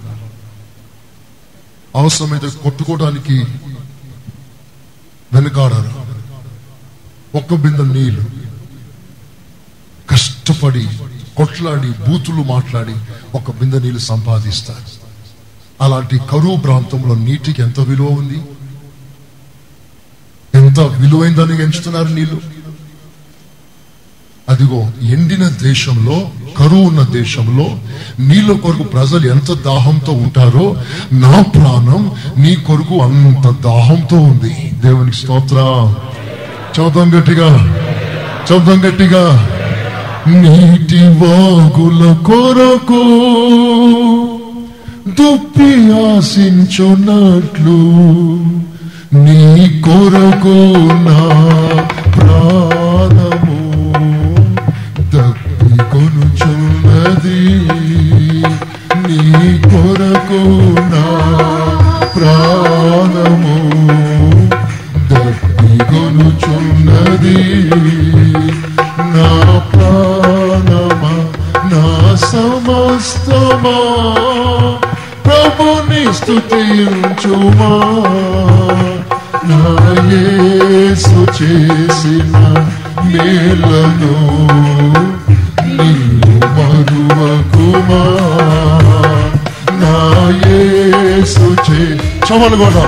అవసరమైతే కొట్టుకోవడానికి వెనుకాడరు ఒక్క బిందె నీళ్లు కష్టపడి కొట్లాడి బూతులు మాట్లాడి ఒక బిందె నీళ్లు సంపాదిస్తారు అలాంటి కరువు ప్రాంతంలో నీటికి ఎంత విలువ ఉంది ఎంత విలువైందని ఎంచుతున్నారు నీళ్లు అదిగో ఎండిన దేశంలో కరువు ఉన్న దేశంలో నీళ్ళ కొరకు ప్రజలు ఎంత దాహంతో ఉంటారో నా ప్రాణం నీ కొరకు అంత దాహంతో ఉంది దేవునికి స్తోత్ర చదువు గట్టిగా చదువు గట్టిగా నీటి వాగుల కొరకు దుప్పి ఆశించున్నట్లు నీ కొరకు నా ప్రాణము దప్పి కొనుచున్నది నీ కొరకు నా ప్రాణము దప్పి కొనుచున్నది నా ప్రాణమా నా సమస్తమా ప్రభుని స్తుతించుమా నా యేసు చేసిన మేలను నీవు మరువకుమా నా యేసు చే చమలు కూడా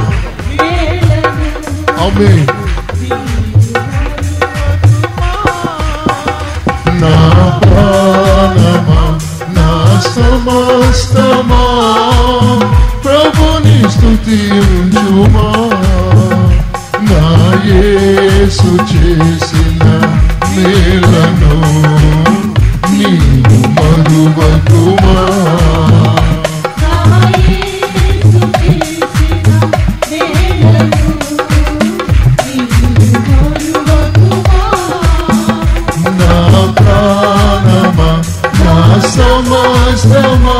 ఆమె నా ప్రాణమా నా సమస్తమా ప్రభుని స్తుతించుమా నా యేసు చేసిన మేలను నీవు మరువకుమా నా ప్రాణమా నా సమస్తమా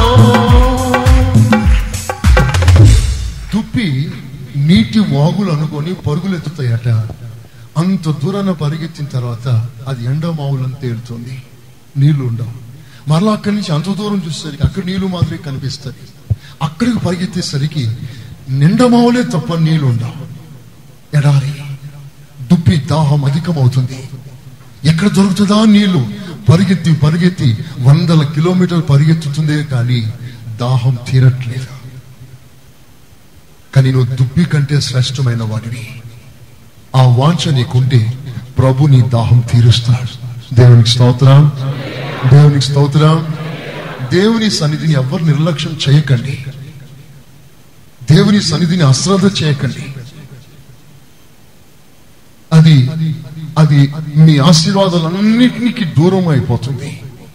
తుప్పి నీటి వాగులు అనుకొని పరుగులు ఎత్తుతాయట అంత దూరాన పరిగెత్తిన తర్వాత అది ఎండమావులను తేలుతుంది నీళ్లు ఉండవు మరలా అక్కడి నుంచి అంత దూరం చూసేసరికి అక్కడ నీళ్లు మాదిరి కనిపిస్తాయి అక్కడికి పరిగెత్తేసరికి నిండమావులే తప్ప నీళ్లు ఉండవు ఎడారి దుప్పి దాహం అధికమవుతుంది ఎక్కడ దొరుకుతుందా నీళ్లు పరిగెత్తి పరిగెత్తి వందల కిలోమీటర్లు పరిగెత్తుతుందే కానీ దాహం తీరట్లేదు కానీ నువ్వు దుప్పి కంటే శ్రేష్టమైన వాడివి ఆ వాంఛ నీకుంటే ప్రభు నీ దాహం తీరుస్తాడు దేవునికి స్తోత్రం దేవునికి స్తోత్రం దేవుని సన్నిధిని ఎవరు నిర్లక్ష్యం చేయకండి దేవుని సన్నిధిని అశ్రద్ధ చేయకండి అది అది మీ ఆశీర్వాదాలన్నిటికీ దూరం అయిపోతుంది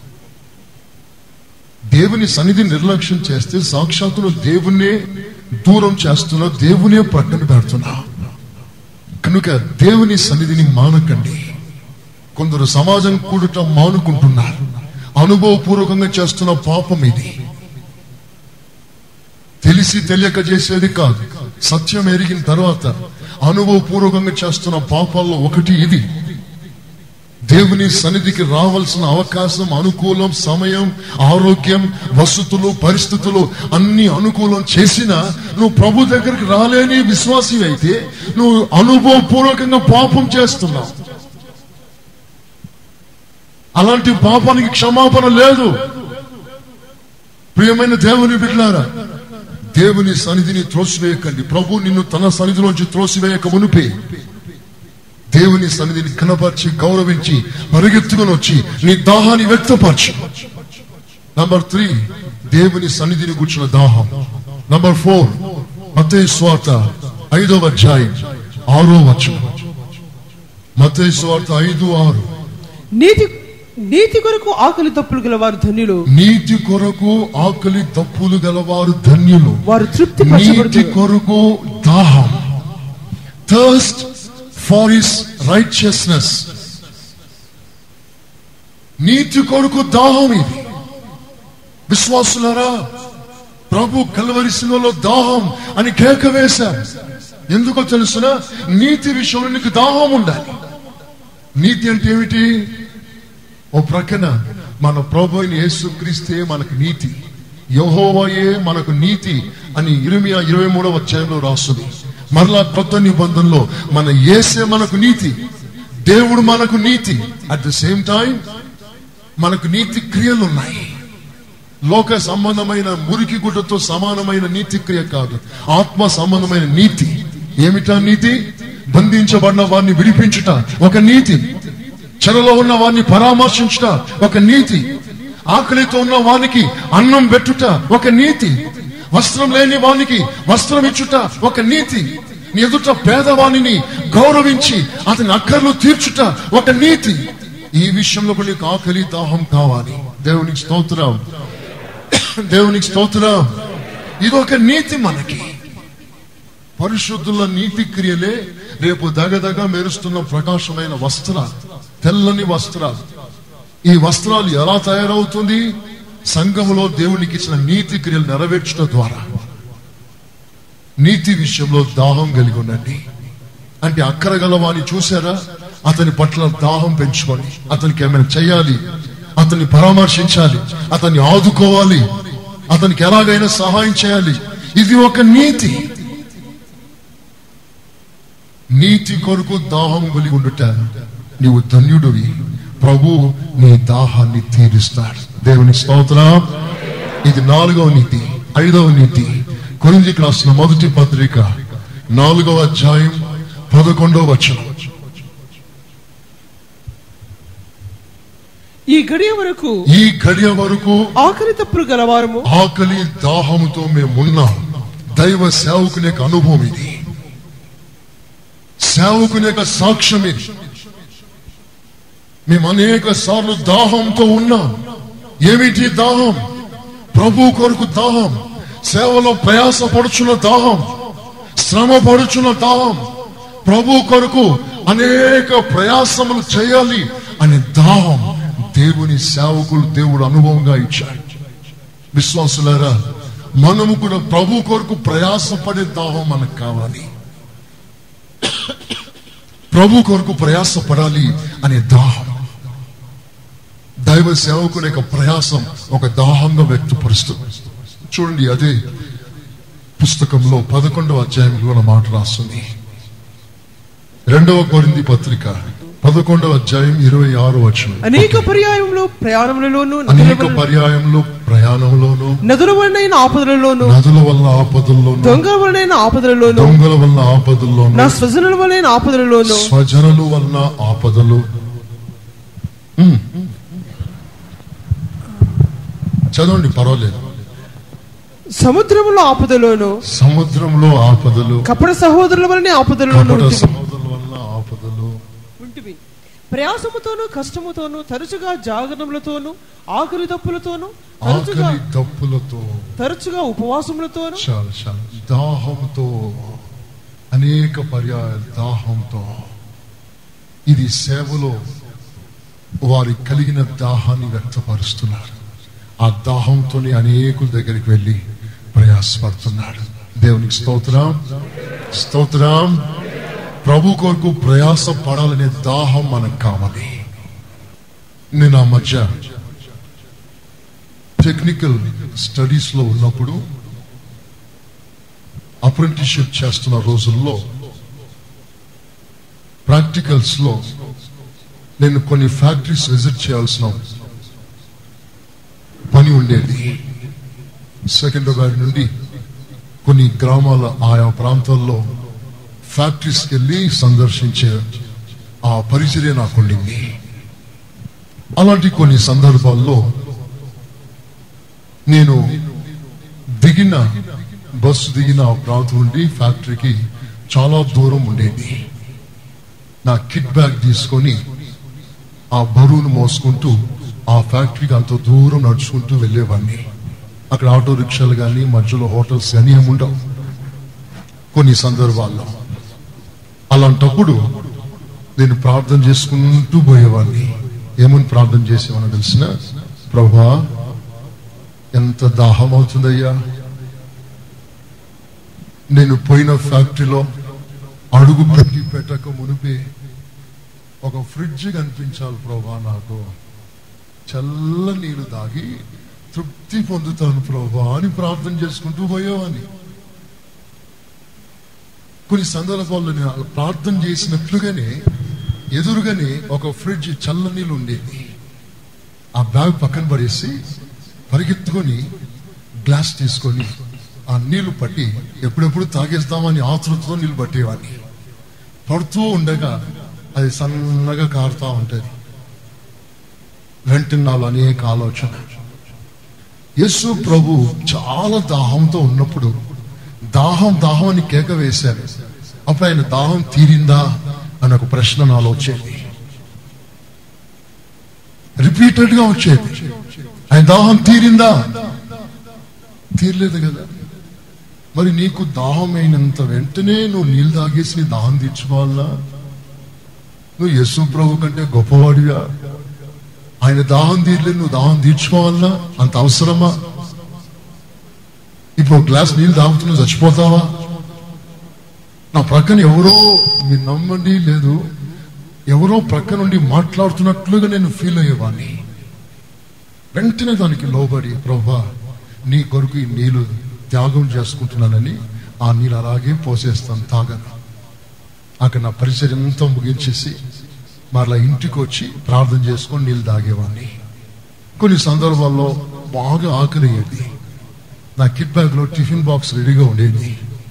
దేవుని సన్నిధిని నిర్లక్ష్యం చేస్తే సాక్షాత్తును దేవుణ్ణే దూరం చేస్తున్నా దేవునే ప్రక్కన పెడుతున్నా కనుక దేవుని సన్నిధిని మానకండి కొందరు సమాజం కూడుట మానుకుంటున్నారు అనుభవపూర్వకంగా చేస్తున్న పాపం ఇది తెలిసి తెలియక చేసేది కాదు సత్యం ఎరిగిన తర్వాత అనుభవపూర్వకంగా చేస్తున్న పాపాల్లో ఒకటి ఇది దేవుని సన్నిధికి రావాల్సిన అవకాశం అనుకూలం సమయం ఆరోగ్యం వసతులు పరిస్థితులు అన్ని అనుకూలం చేసినా నువ్వు ప్రభు దగ్గరికి రాలేని విశ్వాసి అయితే నువ్వు అనుభవపూర్వకంగా పాపం చేస్తున్నావు అలాంటి పాపానికి క్షమాపణ లేదు ప్రియమైన దేవుని బిడ్డారా దేవుని సన్నిధిని త్రోసివేయకండి ప్రభు నిన్ను తన సన్నిధిలోంచి త్రోసివేయక మునిపే దేవుని సన్నిధిని కనపరిచి గౌరవించి పరిగెత్తుకుని వచ్చి నీ దాహాన్ని వ్యక్తపరచు నంబర్ త్రీ దేవుని సన్నిధిని కూర్చున్న దాహం నంబర్ ఫోర్ మతే స్వార్త ఐదవ అధ్యాయం ఆరో వచనం మతే స్వార్త ఐదు ఆరు నీతి నీతి కొరకు ఆకలి తప్పులు గల వారు ధన్యులు నీతి కొరకు ఆకలి తప్పులు గలవారు ధన్యులు వారు తృప్తి నీతి పరచబడుతారు కొరకు దాహం థర్స్ట్ ఫార్ హిస్ రైచియస్నెస్ నీతి కొరకు దాహం ఇది విశ్వాసులారా ప్రభు కలవరిసినలో దాహం అని కేక వేశారు ఎందుకో తెలుసునా నీతి విషయంలో నీకు దాహం ఉండాలి నీతి అంటే ఏమిటి ఓ ప్రక్కన మన ప్రభు అయిన యేసు క్రీస్తే మనకు నీతి యహోవయే మనకు నీతి అని ఇరిమియా ఇరవై మూడవ అధ్యాయంలో రాస్తుంది మరలా కొత్త నిబంధనలో మన యేసే మనకు నీతి దేవుడు మనకు నీతి అట్ ద సేమ్ టైం మనకు నీతి క్రియలు ఉన్నాయి లోక సంబంధమైన మురికి గుడ్డతో సమానమైన నీతి క్రియ కాదు ఆత్మ సంబంధమైన నీతి ఏమిటా నీతి బంధించబడిన వారిని విడిపించుట ఒక నీతి చెరలో ఉన్న వారిని పరామర్శించుట ఒక నీతి ఆకలితో ఉన్న వానికి అన్నం పెట్టుట ఒక నీతి వస్త్రం లేని వానికి వస్త్రం ఇచ్చుట ఒక నీతి నీ ఎదుట పేదవాణిని గౌరవించి అతని అక్కర్లు తీర్చుట ఒక నీతి ఈ విషయంలో కూడా నీకు ఆకలి దాహం కావాలి దేవునికి స్తోత్రం దేవునికి స్తోత్రం ఇది ఒక నీతి మనకి పరిశుద్ధుల నీతి క్రియలే రేపు దగదగ మెరుస్తున్న ప్రకాశమైన వస్త్రాలు తెల్లని వస్త్రాలు ఈ వస్త్రాలు ఎలా తయారవుతుంది సంఘములో దేవునికి ఇచ్చిన నీతి క్రియలు నెరవేర్చడం ద్వారా నీతి విషయంలో దాహం కలిగి ఉండండి అంటే అక్కర గలవాని చూసారా అతని పట్ల దాహం పెంచుకోండి అతనికి ఏమైనా చేయాలి అతన్ని పరామర్శించాలి అతన్ని ఆదుకోవాలి అతనికి ఎలాగైనా సహాయం చేయాలి ఇది ఒక నీతి నీతి కొరకు దాహం కలిగి ఉండుట నీవు ధన్యుడివి ప్రభు నీ దాహాన్ని తీరుస్తాడు దేవుని స్తోత్రం ఇది నాలుగవ నీతి ఐదవ నీతి కొరింది రాసిన మొదటి పత్రిక నాలుగవ అధ్యాయం పదకొండవ వచనం ఈ గడియ వరకు ఈ గడియ వరకు ఆఖరి తప్పులు గలవారము ఆకలి దాహముతో మేమున్నాం దైవ సేవకుని యొక్క అనుభవం ఇది సేవకుని యొక్క సాక్ష్యం ఇది మేము అనేక సార్లు దాహంతో ఉన్నాం ఏమిటి దాహం ప్రభు కొరకు దాహం సేవలో ప్రయాస పడుచున్న దాహం శ్రమ పడుచున్న దాహం ప్రభు కొరకు అనేక ప్రయాసములు చేయాలి అనే దాహం దేవుని సేవకులు దేవుడు అనుభవంగా ఇచ్చాడు విశ్వాసులారా మనము కూడా ప్రభు కొరకు ప్రయాసపడే దాహం మనకు కావాలి ప్రభు కొరకు ప్రయాసపడాలి అనే దాహం దైవ సేవకుని యొక్క ప్రయాసం ఒక దాహంగా వ్యక్తపరుస్తుంది చూడండి అదే పుస్తకంలో పదకొండవ అధ్యాయంలో ఉన్న మాట రాస్తుంది రెండవ కొరింది పత్రిక పదకొండవ అధ్యాయం ఇరవై ఆరు వచనం అనేక పర్యాయంలో ప్రయాణములలోను అనేక పర్యాయంలో ప్రయాణంలోను నదుల వలనైన ఆపదలలోను నదుల వల్ల ఆపదల్లోను దొంగల వలనైన ఆపదలలోను దొంగల వల్ల ఆపదల్లోను నా స్వజనుల వలనైన ఆపదలలోను స్వజనులు వలన ఆపదలు ఉమ్. చదవండి పర్వాలేదు సముద్రములో ఆపదలోను సముద్రంలో ఆపదలు కపట సహోదరుల వలనే ఆపదలలోను కపట ఉంటివి. సముద్రం వల్ల ఆపదలు ఉంటివి ప్రయాసముతోను కష్టముతోను తరచుగా జాగరణములతోను ఆకలి తప్పులతోను తరచుగా ఆకలి తప్పులతో తరచుగా ఉపవాసములతోను చాలా చాలా దాహంతో అనేక పర్యాయాలు దాహంతో ఇది సేవలో వారి కలిగిన దాహాన్ని వ్యక్తపరుస్తున్నారు ఆ దాహంతోనే అనేకుల దగ్గరికి వెళ్ళి ప్రయాసపడుతున్నాడు దేవునికి స్తోత్రం స్తోత్రం ప్రభు కొరకు ప్రయాస పడాలనే దాహం మనకు కావాలి నేను ఆ మధ్య టెక్నికల్ స్టడీస్ లో ఉన్నప్పుడు అప్రెంటిస్షిప్ చేస్తున్న రోజుల్లో ప్రాక్టికల్స్ లో నేను కొన్ని ఫ్యాక్టరీస్ విజిట్ చేయాల్సిన పని ఉండేది సెకండ్రాబాద్ నుండి కొన్ని గ్రామాల ఆయా ప్రాంతాల్లో ఫ్యాక్టరీస్కి వెళ్ళి సందర్శించే ఆ పరిచర్య నాకు ఉండింది అలాంటి కొన్ని సందర్భాల్లో నేను దిగిన బస్సు దిగిన ఆ ప్రాంతం నుండి ఫ్యాక్టరీకి చాలా దూరం ఉండేది నా కిట్ బ్యాగ్ తీసుకొని ఆ బరువును మోసుకుంటూ ఆ ఫ్యాక్టరీకి అంత దూరం నడుచుకుంటూ వెళ్ళేవాడిని అక్కడ ఆటో రిక్షాలు కానీ మధ్యలో హోటల్స్ కానీ ఏమి ఉండవు కొన్ని సందర్భాల్లో అలాంటప్పుడు నేను ప్రార్థన చేసుకుంటూ పోయేవాడిని ఏమని ప్రార్థన చేసేవాడిని తెలిసిన ప్రభా ఎంత దాహం అవుతుందయ్యా నేను పోయిన ఫ్యాక్టరీలో అడుగు పెట్టి పెట్టక మునిపే ఒక ఫ్రిడ్జ్ కనిపించాలి ప్రభా నాకు చల్ల నీళ్ళు తాగి తృప్తి పొందుతాను ప్రభా అని ప్రార్థన చేసుకుంటూ పోయేవాని కొన్ని సందర్భాల్లో నేను అలా ప్రార్థన చేసినట్లుగానే ఎదురుగానే ఒక ఫ్రిడ్జ్ చల్ల నీళ్ళు ఉండేది ఆ బ్యాగ్ పక్కన పడేసి పరిగెత్తుకొని గ్లాస్ తీసుకొని ఆ నీళ్లు పట్టి ఎప్పుడెప్పుడు తాగేస్తామని ఆతృతతో నీళ్లు పట్టేవాడిని పడుతూ ఉండగా అది సన్నగా కారుతా ఉంటది వెంటనే నాలో అనేక ఆలోచన యేసు ప్రభు చాలా దాహంతో ఉన్నప్పుడు దాహం దాహం అని కేక వేశారు అప్పుడు ఆయన దాహం తీరిందా అని ఒక ప్రశ్న నాలో వచ్చేది రిపీటెడ్ గా వచ్చేది ఆయన దాహం తీరిందా తీరలేదు కదా మరి నీకు దాహం అయినంత వెంటనే నువ్వు నీళ్ళు తాగేసి నీ దాహం తీర్చుకోవాలా నువ్వు యశు ప్రభు కంటే గొప్పవాడిగా ఆయన దాహం తీరలేదు నువ్వు దాహం తీర్చుకోవాలా అంత అవసరమా ఇప్పుడు ఒక గ్లాస్ నీళ్ళు తాగుతున్నావు చచ్చిపోతావా నా ప్రక్కన ఎవరో మీరు నమ్మండి లేదు ఎవరో ప్రక్క నుండి మాట్లాడుతున్నట్లుగా నేను ఫీల్ అయ్యేవాడిని వెంటనే దానికి లోబడి ప్రభా నీ కొరకు ఈ నీళ్లు త్యాగం చేసుకుంటున్నానని ఆ నీళ్ళు అలాగే పోసేస్తాను తాగను అక్కడ నా పరిచయం అంతా ముగించేసి మరలా ఇంటికి వచ్చి ప్రార్థన చేసుకొని నీళ్ళు తాగేవాడిని కొన్ని సందర్భాల్లో బాగా ఆకలి అయ్యేది నా కిట్ బ్యాగ్ లో టిఫిన్ బాక్స్ రెడీగా ఉండేది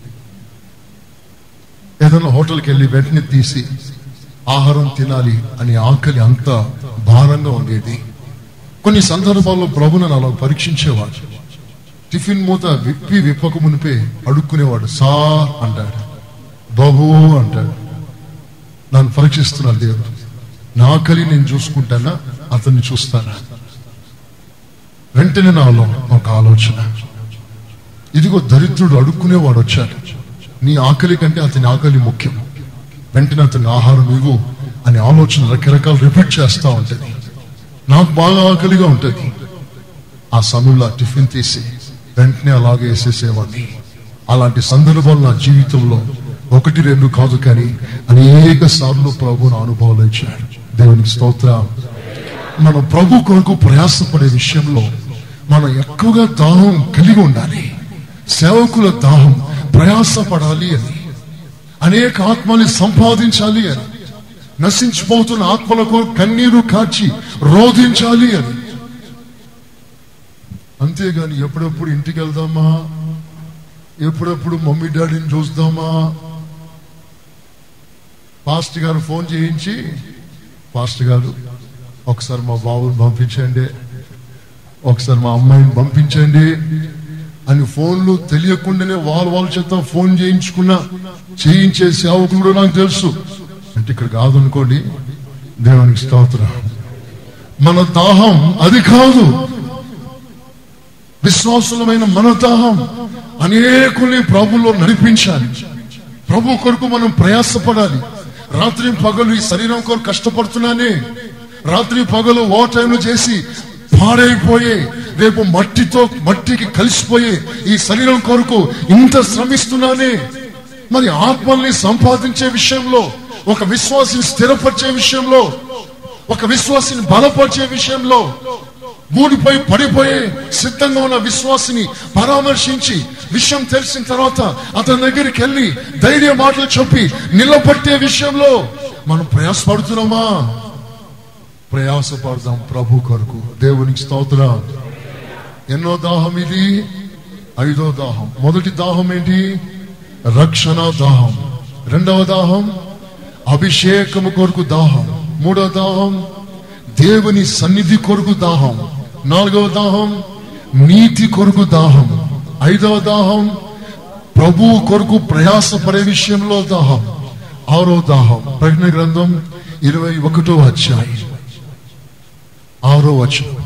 ఏదైనా హోటల్కి వెళ్ళి వెంటనే తీసి ఆహారం తినాలి అని ఆకలి అంత భారంగా ఉండేది కొన్ని సందర్భాల్లో ప్రభుని అలా పరీక్షించేవాడు టిఫిన్ మూత విప్పి విప్పక మునిపే అడుక్కునేవాడు సార్ అంటాడు బాబు అంటాడు నన్ను పరీక్షిస్తున్నాడు దేవుడు నా ఆకలి నేను చూసుకుంటానా అతన్ని చూస్తానా వెంటనే నాలో ఒక ఆలోచన ఇదిగో దరిద్రుడు అడుక్కునేవాడు వచ్చాడు నీ ఆకలి కంటే అతని ఆకలి ముఖ్యం వెంటనే అతని ఆహారం ఇవ్వు అనే ఆలోచన రకరకాల రిపీట్ చేస్తా ఉంటది నాకు బాగా ఆకలిగా ఉంటది ఆ సమయంలో ఆ టిఫిన్ తీసి వెంటనే అలాగే వేసేసేవాడిని అలాంటి సందర్భాలు నా జీవితంలో ఒకటి రెండు కాదు కానీ అనేక సార్లు ప్రభు నా అనుభవాలు ఇచ్చాడు దేవునికి స్తోత్రం మన ప్రభు కొరకు ప్రయాసపడే విషయంలో మనం ఎక్కువగా దాహం కలిగి ఉండాలి సేవకుల దాహం ప్రయాసపడాలి అని అనేక ఆత్మల్ని సంపాదించాలి అని నశించిపోతున్న ఆత్మలకు కన్నీరు కార్చి రోధించాలి అని అంతేగాని ఎప్పుడెప్పుడు ఇంటికి వెళ్దామా ఎప్పుడెప్పుడు మమ్మీ డాడీని చూద్దామా పాస్ట్ గారు ఫోన్ చేయించి పాస్ట్ గారు ఒకసారి మా బాబుని పంపించండి ఒకసారి మా అమ్మాయిని పంపించండి అని ఫోన్లు తెలియకుండానే వాళ్ళ వాళ్ళ చేత ఫోన్ చేయించుకున్నా చేయించే సేవకులు కూడా నాకు తెలుసు అంటే ఇక్కడ కాదనుకోండి దేవునికి స్తోత్రం మన దాహం అది కాదు విశ్వాసులమైన మన దాహం అనేకుల్ని ప్రభులో నడిపించాలి ప్రభు కొరకు మనం ప్రయాసపడాలి రాత్రి పగలు ఈ శరీరం కొరకు కష్టపడుతున్నానే రాత్రి పగలు ఓ టైంలు చేసి పాడైపోయే రేపు మట్టితో మట్టికి కలిసిపోయే ఈ శరీరం కొరకు ఇంత శ్రమిస్తున్నానే మరి ఆత్మల్ని సంపాదించే విషయంలో ఒక విశ్వాసిని స్థిరపరిచే విషయంలో ఒక విశ్వాసిని బలపరిచే విషయంలో ఊడిపోయి పడిపోయే సిద్ధంగా ఉన్న విశ్వాసిని పరామర్శించి విషయం తెలిసిన తర్వాత అతని దగ్గరికి వెళ్ళి ధైర్య మాటలు చెప్పి నిలబట్టే విషయంలో మనం ప్రయాసపడుతున్నామా ప్రయాసపడదాం ప్రభు కొరకు దేవునికి స్తోత్రం ఎన్నో దాహం ఇది ఐదో దాహం మొదటి దాహం ఏంటి రక్షణ దాహం రెండవ దాహం అభిషేకము కొరకు దాహం మూడవ దాహం దేవుని సన్నిధి కొరకు దాహం నాలుగవ దాహం నీతి కొరకు దాహం ఐదవ దాహం ప్రభు కొరకు ప్రయాసపడే విషయంలో దాహం ఆరో దాహం ప్రజ్ఞ గ్రంథం ఇరవై ఒకటో అధ్యాయం ఆరో వచనం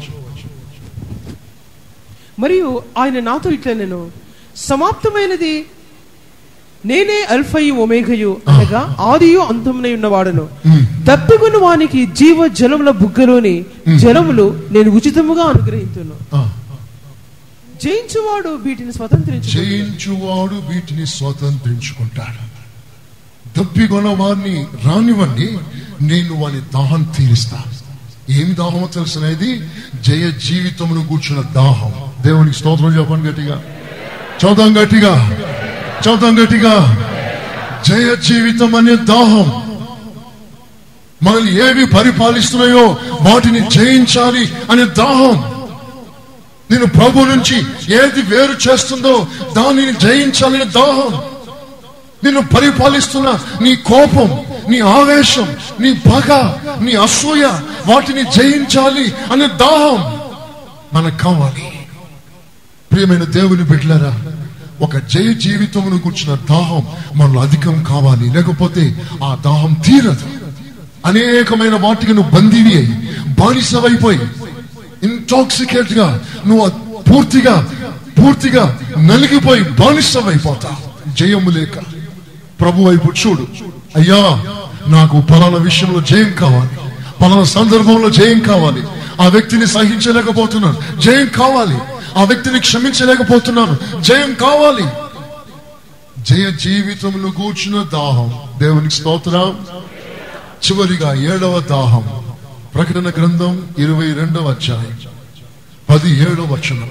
మరియు ఆయన నాతో ఇట్లా నేను సమాప్తమైనది నేనే అల్ఫయు ఒమేఘయు అనగా ఆదియు అంతమునై ఉన్నవాడను తప్పికొన్న వానికి జీవ జలముల బుగ్గలోని జలములు నేను ఉచితముగా అనుగ్రహించును ఆ, జయించువాడు వీటిని స్వతంత్రించు జయించువాడు వీటిని స్వతంత్రించుకుంటాడు దప్పికొన్న వారిని రానివ్వండి నేను వాని దాహం తీరుస్తాను ఏమి దాహమో తెలిసినది జయ జీవితమును కూర్చున్న దాహం దేవునికి స్తోత్రం చెప్పండి గట్టిగా చదుదాం గట్టిగా చదుదాం గట్టిగా జయ జీవితం అనే దాహం మనల్ని ఏవి పరిపాలిస్తున్నాయో వాటిని జయించాలి అనే దాహం నేను ప్రభు నుంచి ఏది వేరు చేస్తుందో దానిని జయించాలనే దాహం నిన్ను పరిపాలిస్తున్న నీ కోపం నీ ఆవేశం నీ పగ నీ అసూయ వాటిని జయించాలి అనే దాహం మనకు కావాలి ప్రియమైన దేవుని బిడ్డలారా ఒక జయ జీవితమును కూర్చున్న దాహం మనలో అధికం కావాలి లేకపోతే ఆ దాహం తీరదు అనేకమైన వాటికి నువ్వు బందీవి అయి బానిసవైపోయి ఇంటాక్సికేట్ గా నువ్వు పూర్తిగా పూర్తిగా నలిగిపోయి బానిసవైపోతావు జయము లేక ప్రభు వైపు చూడు అయ్యా నాకు పలానా విషయంలో జయం కావాలి పలానా సందర్భంలో జయం కావాలి ఆ వ్యక్తిని సహించలేకపోతున్నాను జయం కావాలి ఆ వ్యక్తిని క్షమించలేకపోతున్నాను జయం కావాలి జయ జీవితంలో కూర్చున్న దాహం దేవునికి స్తోత్రం చివరిగా ఏడవ దాహం ప్రకటన గ్రంథం ఇరవై రెండవ అధ్యాయం పది ఏడవ వచనం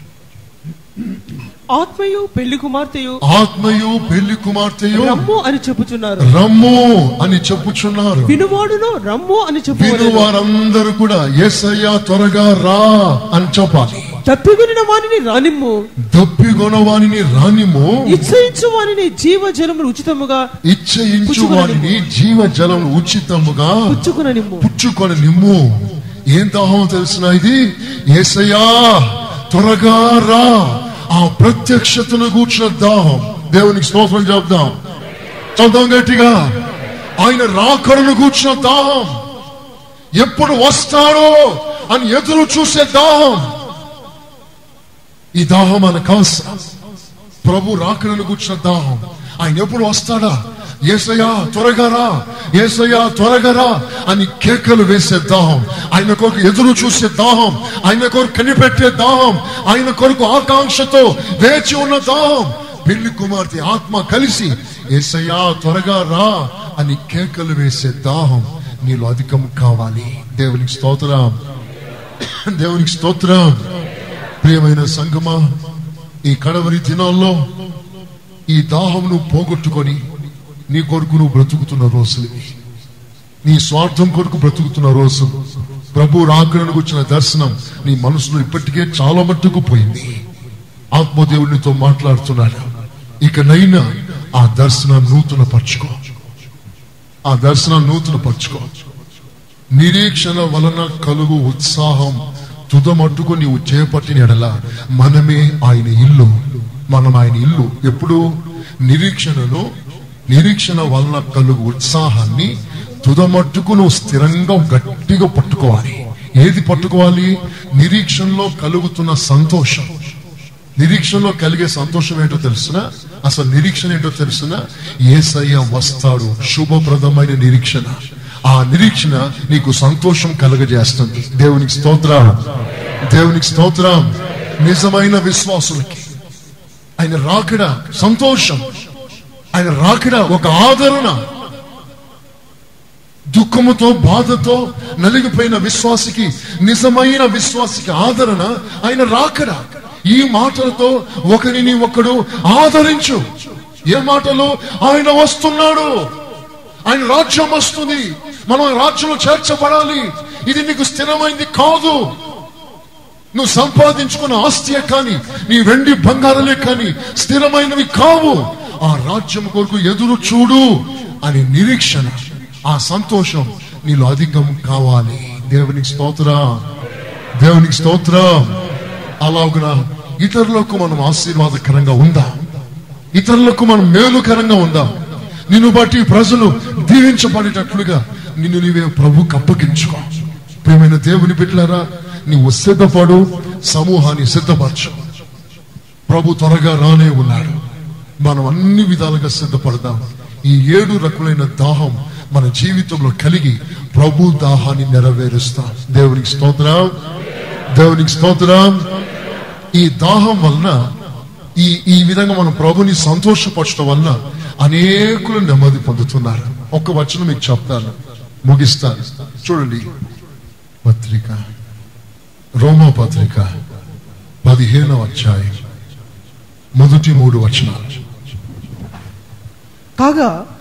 ఆత్మయు పెళ్లి కుమార్తెయు ఆత్మయు పెళ్లి కుమార్తెయు రమ్ము అని చెప్పుచున్నారు రమ్ము అని చెప్పుచున్నారు వినువాడును రమ్ము అని విను చెప్పు వారందరూ కూడా ఎస్ఐయా త్వరగా రా అని చెప్పాలి తప్పికొనిన వానిని రానిమ్ము దప్పిగొనవానిని రానిము ఇచ్చయించు వానిని జీవజలములు ఉచితముగా ఇచ్చయించు వారిని జీవ జలం ఉచితముగా పుచ్చుకుననిమ్ము పుచ్చుకొని నిమ్ము ఏం దాహం తెలిసిన ఇది ఏసయ్యా త్వరగా రా ఆ ప్రత్యక్షతను కూర్చున్న దాహం దేవునికి స్తోత్రం చెప్దాం చదువు గట్టిగా ఆయన రాకడను కూర్చున్న దాహం ఎప్పుడు వస్తాడో అని ఎదురు చూసే దాహం ఈ దాహం మనకు అవసరం ప్రభు రాకడను కూర్చున్న దాహం ఆయన ఎప్పుడు వస్తాడా ఏసయ్యా త్వరగా రా ఏసయ్యా త్వరగా రా అని కేకలు వేసే దాహం ఆయన కొరకు ఎదురు చూసే దాహం ఆయన కొరకు కనిపెట్టే దాహం ఆయన కొరకు ఆకాంక్షతో వేచి ఉన్న దాహం పెళ్లి కుమార్తె ఆత్మ కలిసి ఏసయ్యా త్వరగా రా అని కేకలు వేసే దాహం నీలో అధికం కావాలి దేవునికి స్తోత్రం దేవునికి స్తోత్రం ప్రియమైన సంగమా ఈ కడవరి దినాల్లో ఈ దాహంను పోగొట్టుకొని నీ కొరకు నువ్వు బ్రతుకుతున్న రోజులు ఇవి. నీ స్వార్థం కొరకు బ్రతుకుతున్న రోజు ప్రభు రాకడను వచ్చిన దర్శనం నీ మనసులో ఇప్పటికే చాలా మట్టుకు పోయింది ఆత్మదేవునితో మాట్లాడుతున్నాడు ఇకనైనా ఆ దర్శనం నూతన పరచుకో ఆ దర్శనం నూతన పరచుకో నిరీక్షణ వలన కలుగు ఉత్సాహం తుదమట్టుకు నీవు చేపట్టిన ఎడల మనమే ఆయన ఇల్లు మనం ఆయన ఇల్లు ఎప్పుడు నిరీక్షణలో నిరీక్షణ వలన కలుగు ఉత్సాహాన్ని తుదమట్టుకు నువ్వు స్థిరంగా గట్టిగా పట్టుకోవాలి ఏది పట్టుకోవాలి నిరీక్షణలో కలుగుతున్న సంతోషం నిరీక్షణలో కలిగే సంతోషం ఏంటో తెలుసునా అసలు నిరీక్షణ ఏంటో తెలుసునా ఏసయ్య వస్తాడు శుభప్రదమైన నిరీక్షణ ఆ నిరీక్షణ నీకు సంతోషం కలుగజేస్తుంది దేవునికి స్తోత్రం దేవునికి స్తోత్రం నిజమైన విశ్వాసులకి ఆయన రాకడ సంతోషం ఆయన రాకడ ఒక ఆదరణ దుఃఖముతో బాధతో నలిగిపోయిన విశ్వాసికి నిజమైన విశ్వాసికి ఆదరణ ఆయన రాకడ ఈ మాటలతో ఒకరిని ఒకడు ఆదరించు ఏ మాటలు ఆయన వస్తున్నాడు ఆయన రాజ్యం వస్తుంది మనం ఆ రాజ్యంలో చేర్చబడాలి ఇది నీకు స్థిరమైంది కాదు నువ్వు సంపాదించుకున్న ఆస్తియే కానీ నీ వెండి బంగారాలే కానీ స్థిరమైనవి కావు ఆ రాజ్యం కొరకు ఎదురు చూడు అని నిరీక్షణ ఆ సంతోషం నీలో అధికం కావాలి దేవునికి స్తోత్రం దేవునికి స్తోత్రం అలాగున ఇతరులకు మనం ఆశీర్వాదకరంగా ఉందా ఇతరులకు మనం మేలుకరంగా ఉందా నిన్ను బట్టి ప్రజలు దీవించబడేటట్లుగా నిన్ను నీవే ప్రభుకి అప్పగించుకో ప్రియమైన దేవుని బిడ్డలారా నీవు సిద్ధపడు సమూహాన్ని సిద్ధపరచు ప్రభు త్వరగా రానే ఉన్నాడు మనం అన్ని విధాలుగా సిద్ధపడదాం ఈ ఏడు రకములైన దాహం మన జీవితంలో కలిగి ప్రభు దాహాన్ని నెరవేరుస్తాం దేవునికి స్తోత్రం దేవునికి స్తోత్రం ఈ దాహం వలన ఈ ఈ విధంగా మనం ప్రభుని సంతోషపరచడం వలన అనేకులు నెమ్మది పొందుతున్నారు ఒక్క వచనం మీకు చెప్తాను ముగిస్తాను చూడండి పత్రిక రోమా పత్రిక పదిహేనవ అధ్యాయం మొదటి మూడు వచనాలు కాగా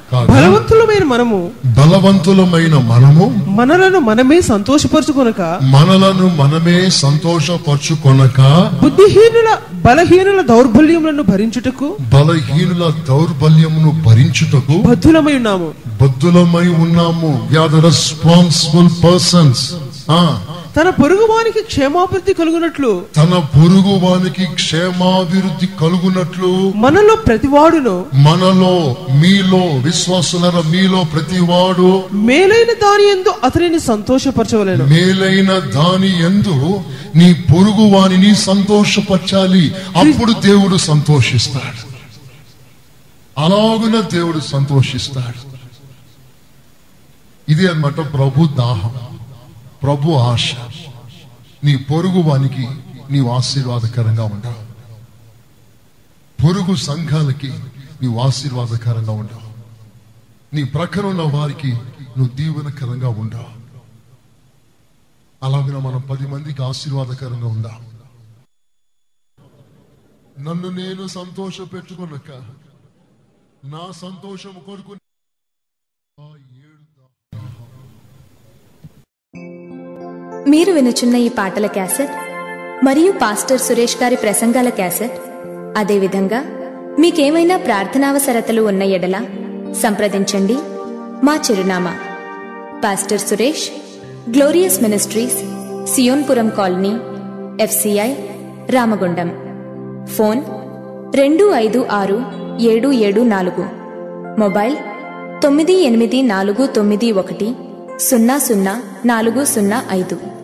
కాగా బలవంతులమైన మనము బలవంతులమైన మనము మనలను మనమే సంతోషపరచుకొనక మనలను మనమే సంతోషపరచుకొనక బుద్ధిహీనుల బలహీనుల దౌర్బల్యములను భరించుటకు బలహీనుల దౌర్బల్యమును భరించుటకు బద్ధులమై ఉన్నాము బద్దులమై ఉన్నాము వ్యాధ రెస్పాన్సిబుల్ పర్సన్స్ తన పొరుగువానికి క్షేమాభివృద్ధి కలుగునట్లు తన పొరుగు వానికి క్షేమాభివృద్ధి కలుగునట్లు మనలో ప్రతివాడును మనలో మీలో విశ్వాసులర మీలో ప్రతివాడు మేలైన దాని ఎందు అతనిని సంతోషపరచవలెను మేలైన దాని ఎందు నీ పొరుగు వానిని సంతోషపరచాలి అప్పుడు దేవుడు సంతోషిస్తాడు అలాగున దేవుడు సంతోషిస్తాడు ఇదే అన్నమాట ప్రభు దాహం ప్రభు ఆశ నీ పొరుగు వానికి నీవు ఆశీర్వాదకరంగా ఉండవు పొరుగు సంఘాలకి నీవు ఆశీర్వాదకరంగా ఉండవు నీ ప్రక్కన ఉన్న వారికి నువ్వు దీవెనకరంగా ఉండవు అలాగే మనం పది మందికి ఆశీర్వాదకరంగా ఉందా నన్ను నేను సంతోష పెట్టుకున్నాక నా సంతోషం కొరకు ఆ ఏడు దా- మీరు వినుచున్న ఈ పాటల క్యాసెట్ మరియు పాస్టర్ సురేష్ గారి ప్రసంగాల క్యాసెట్ అదేవిధంగా మీకేమైనా ప్రార్థనావసరతలు ఉన్న ఎడల సంప్రదించండి మా చిరునామా pastor Suresh glorious ministries Sionpuram colony FCI Ramagundam phone రెండు ఐదు ఆరు ఏడు ఏడు నాలుగు మొబైల్ తొమ్మిది ఎనిమిది నాలుగు తొమ్మిది ఒకటి సున్నా సున్నా నాలుగు సున్నా ఐదు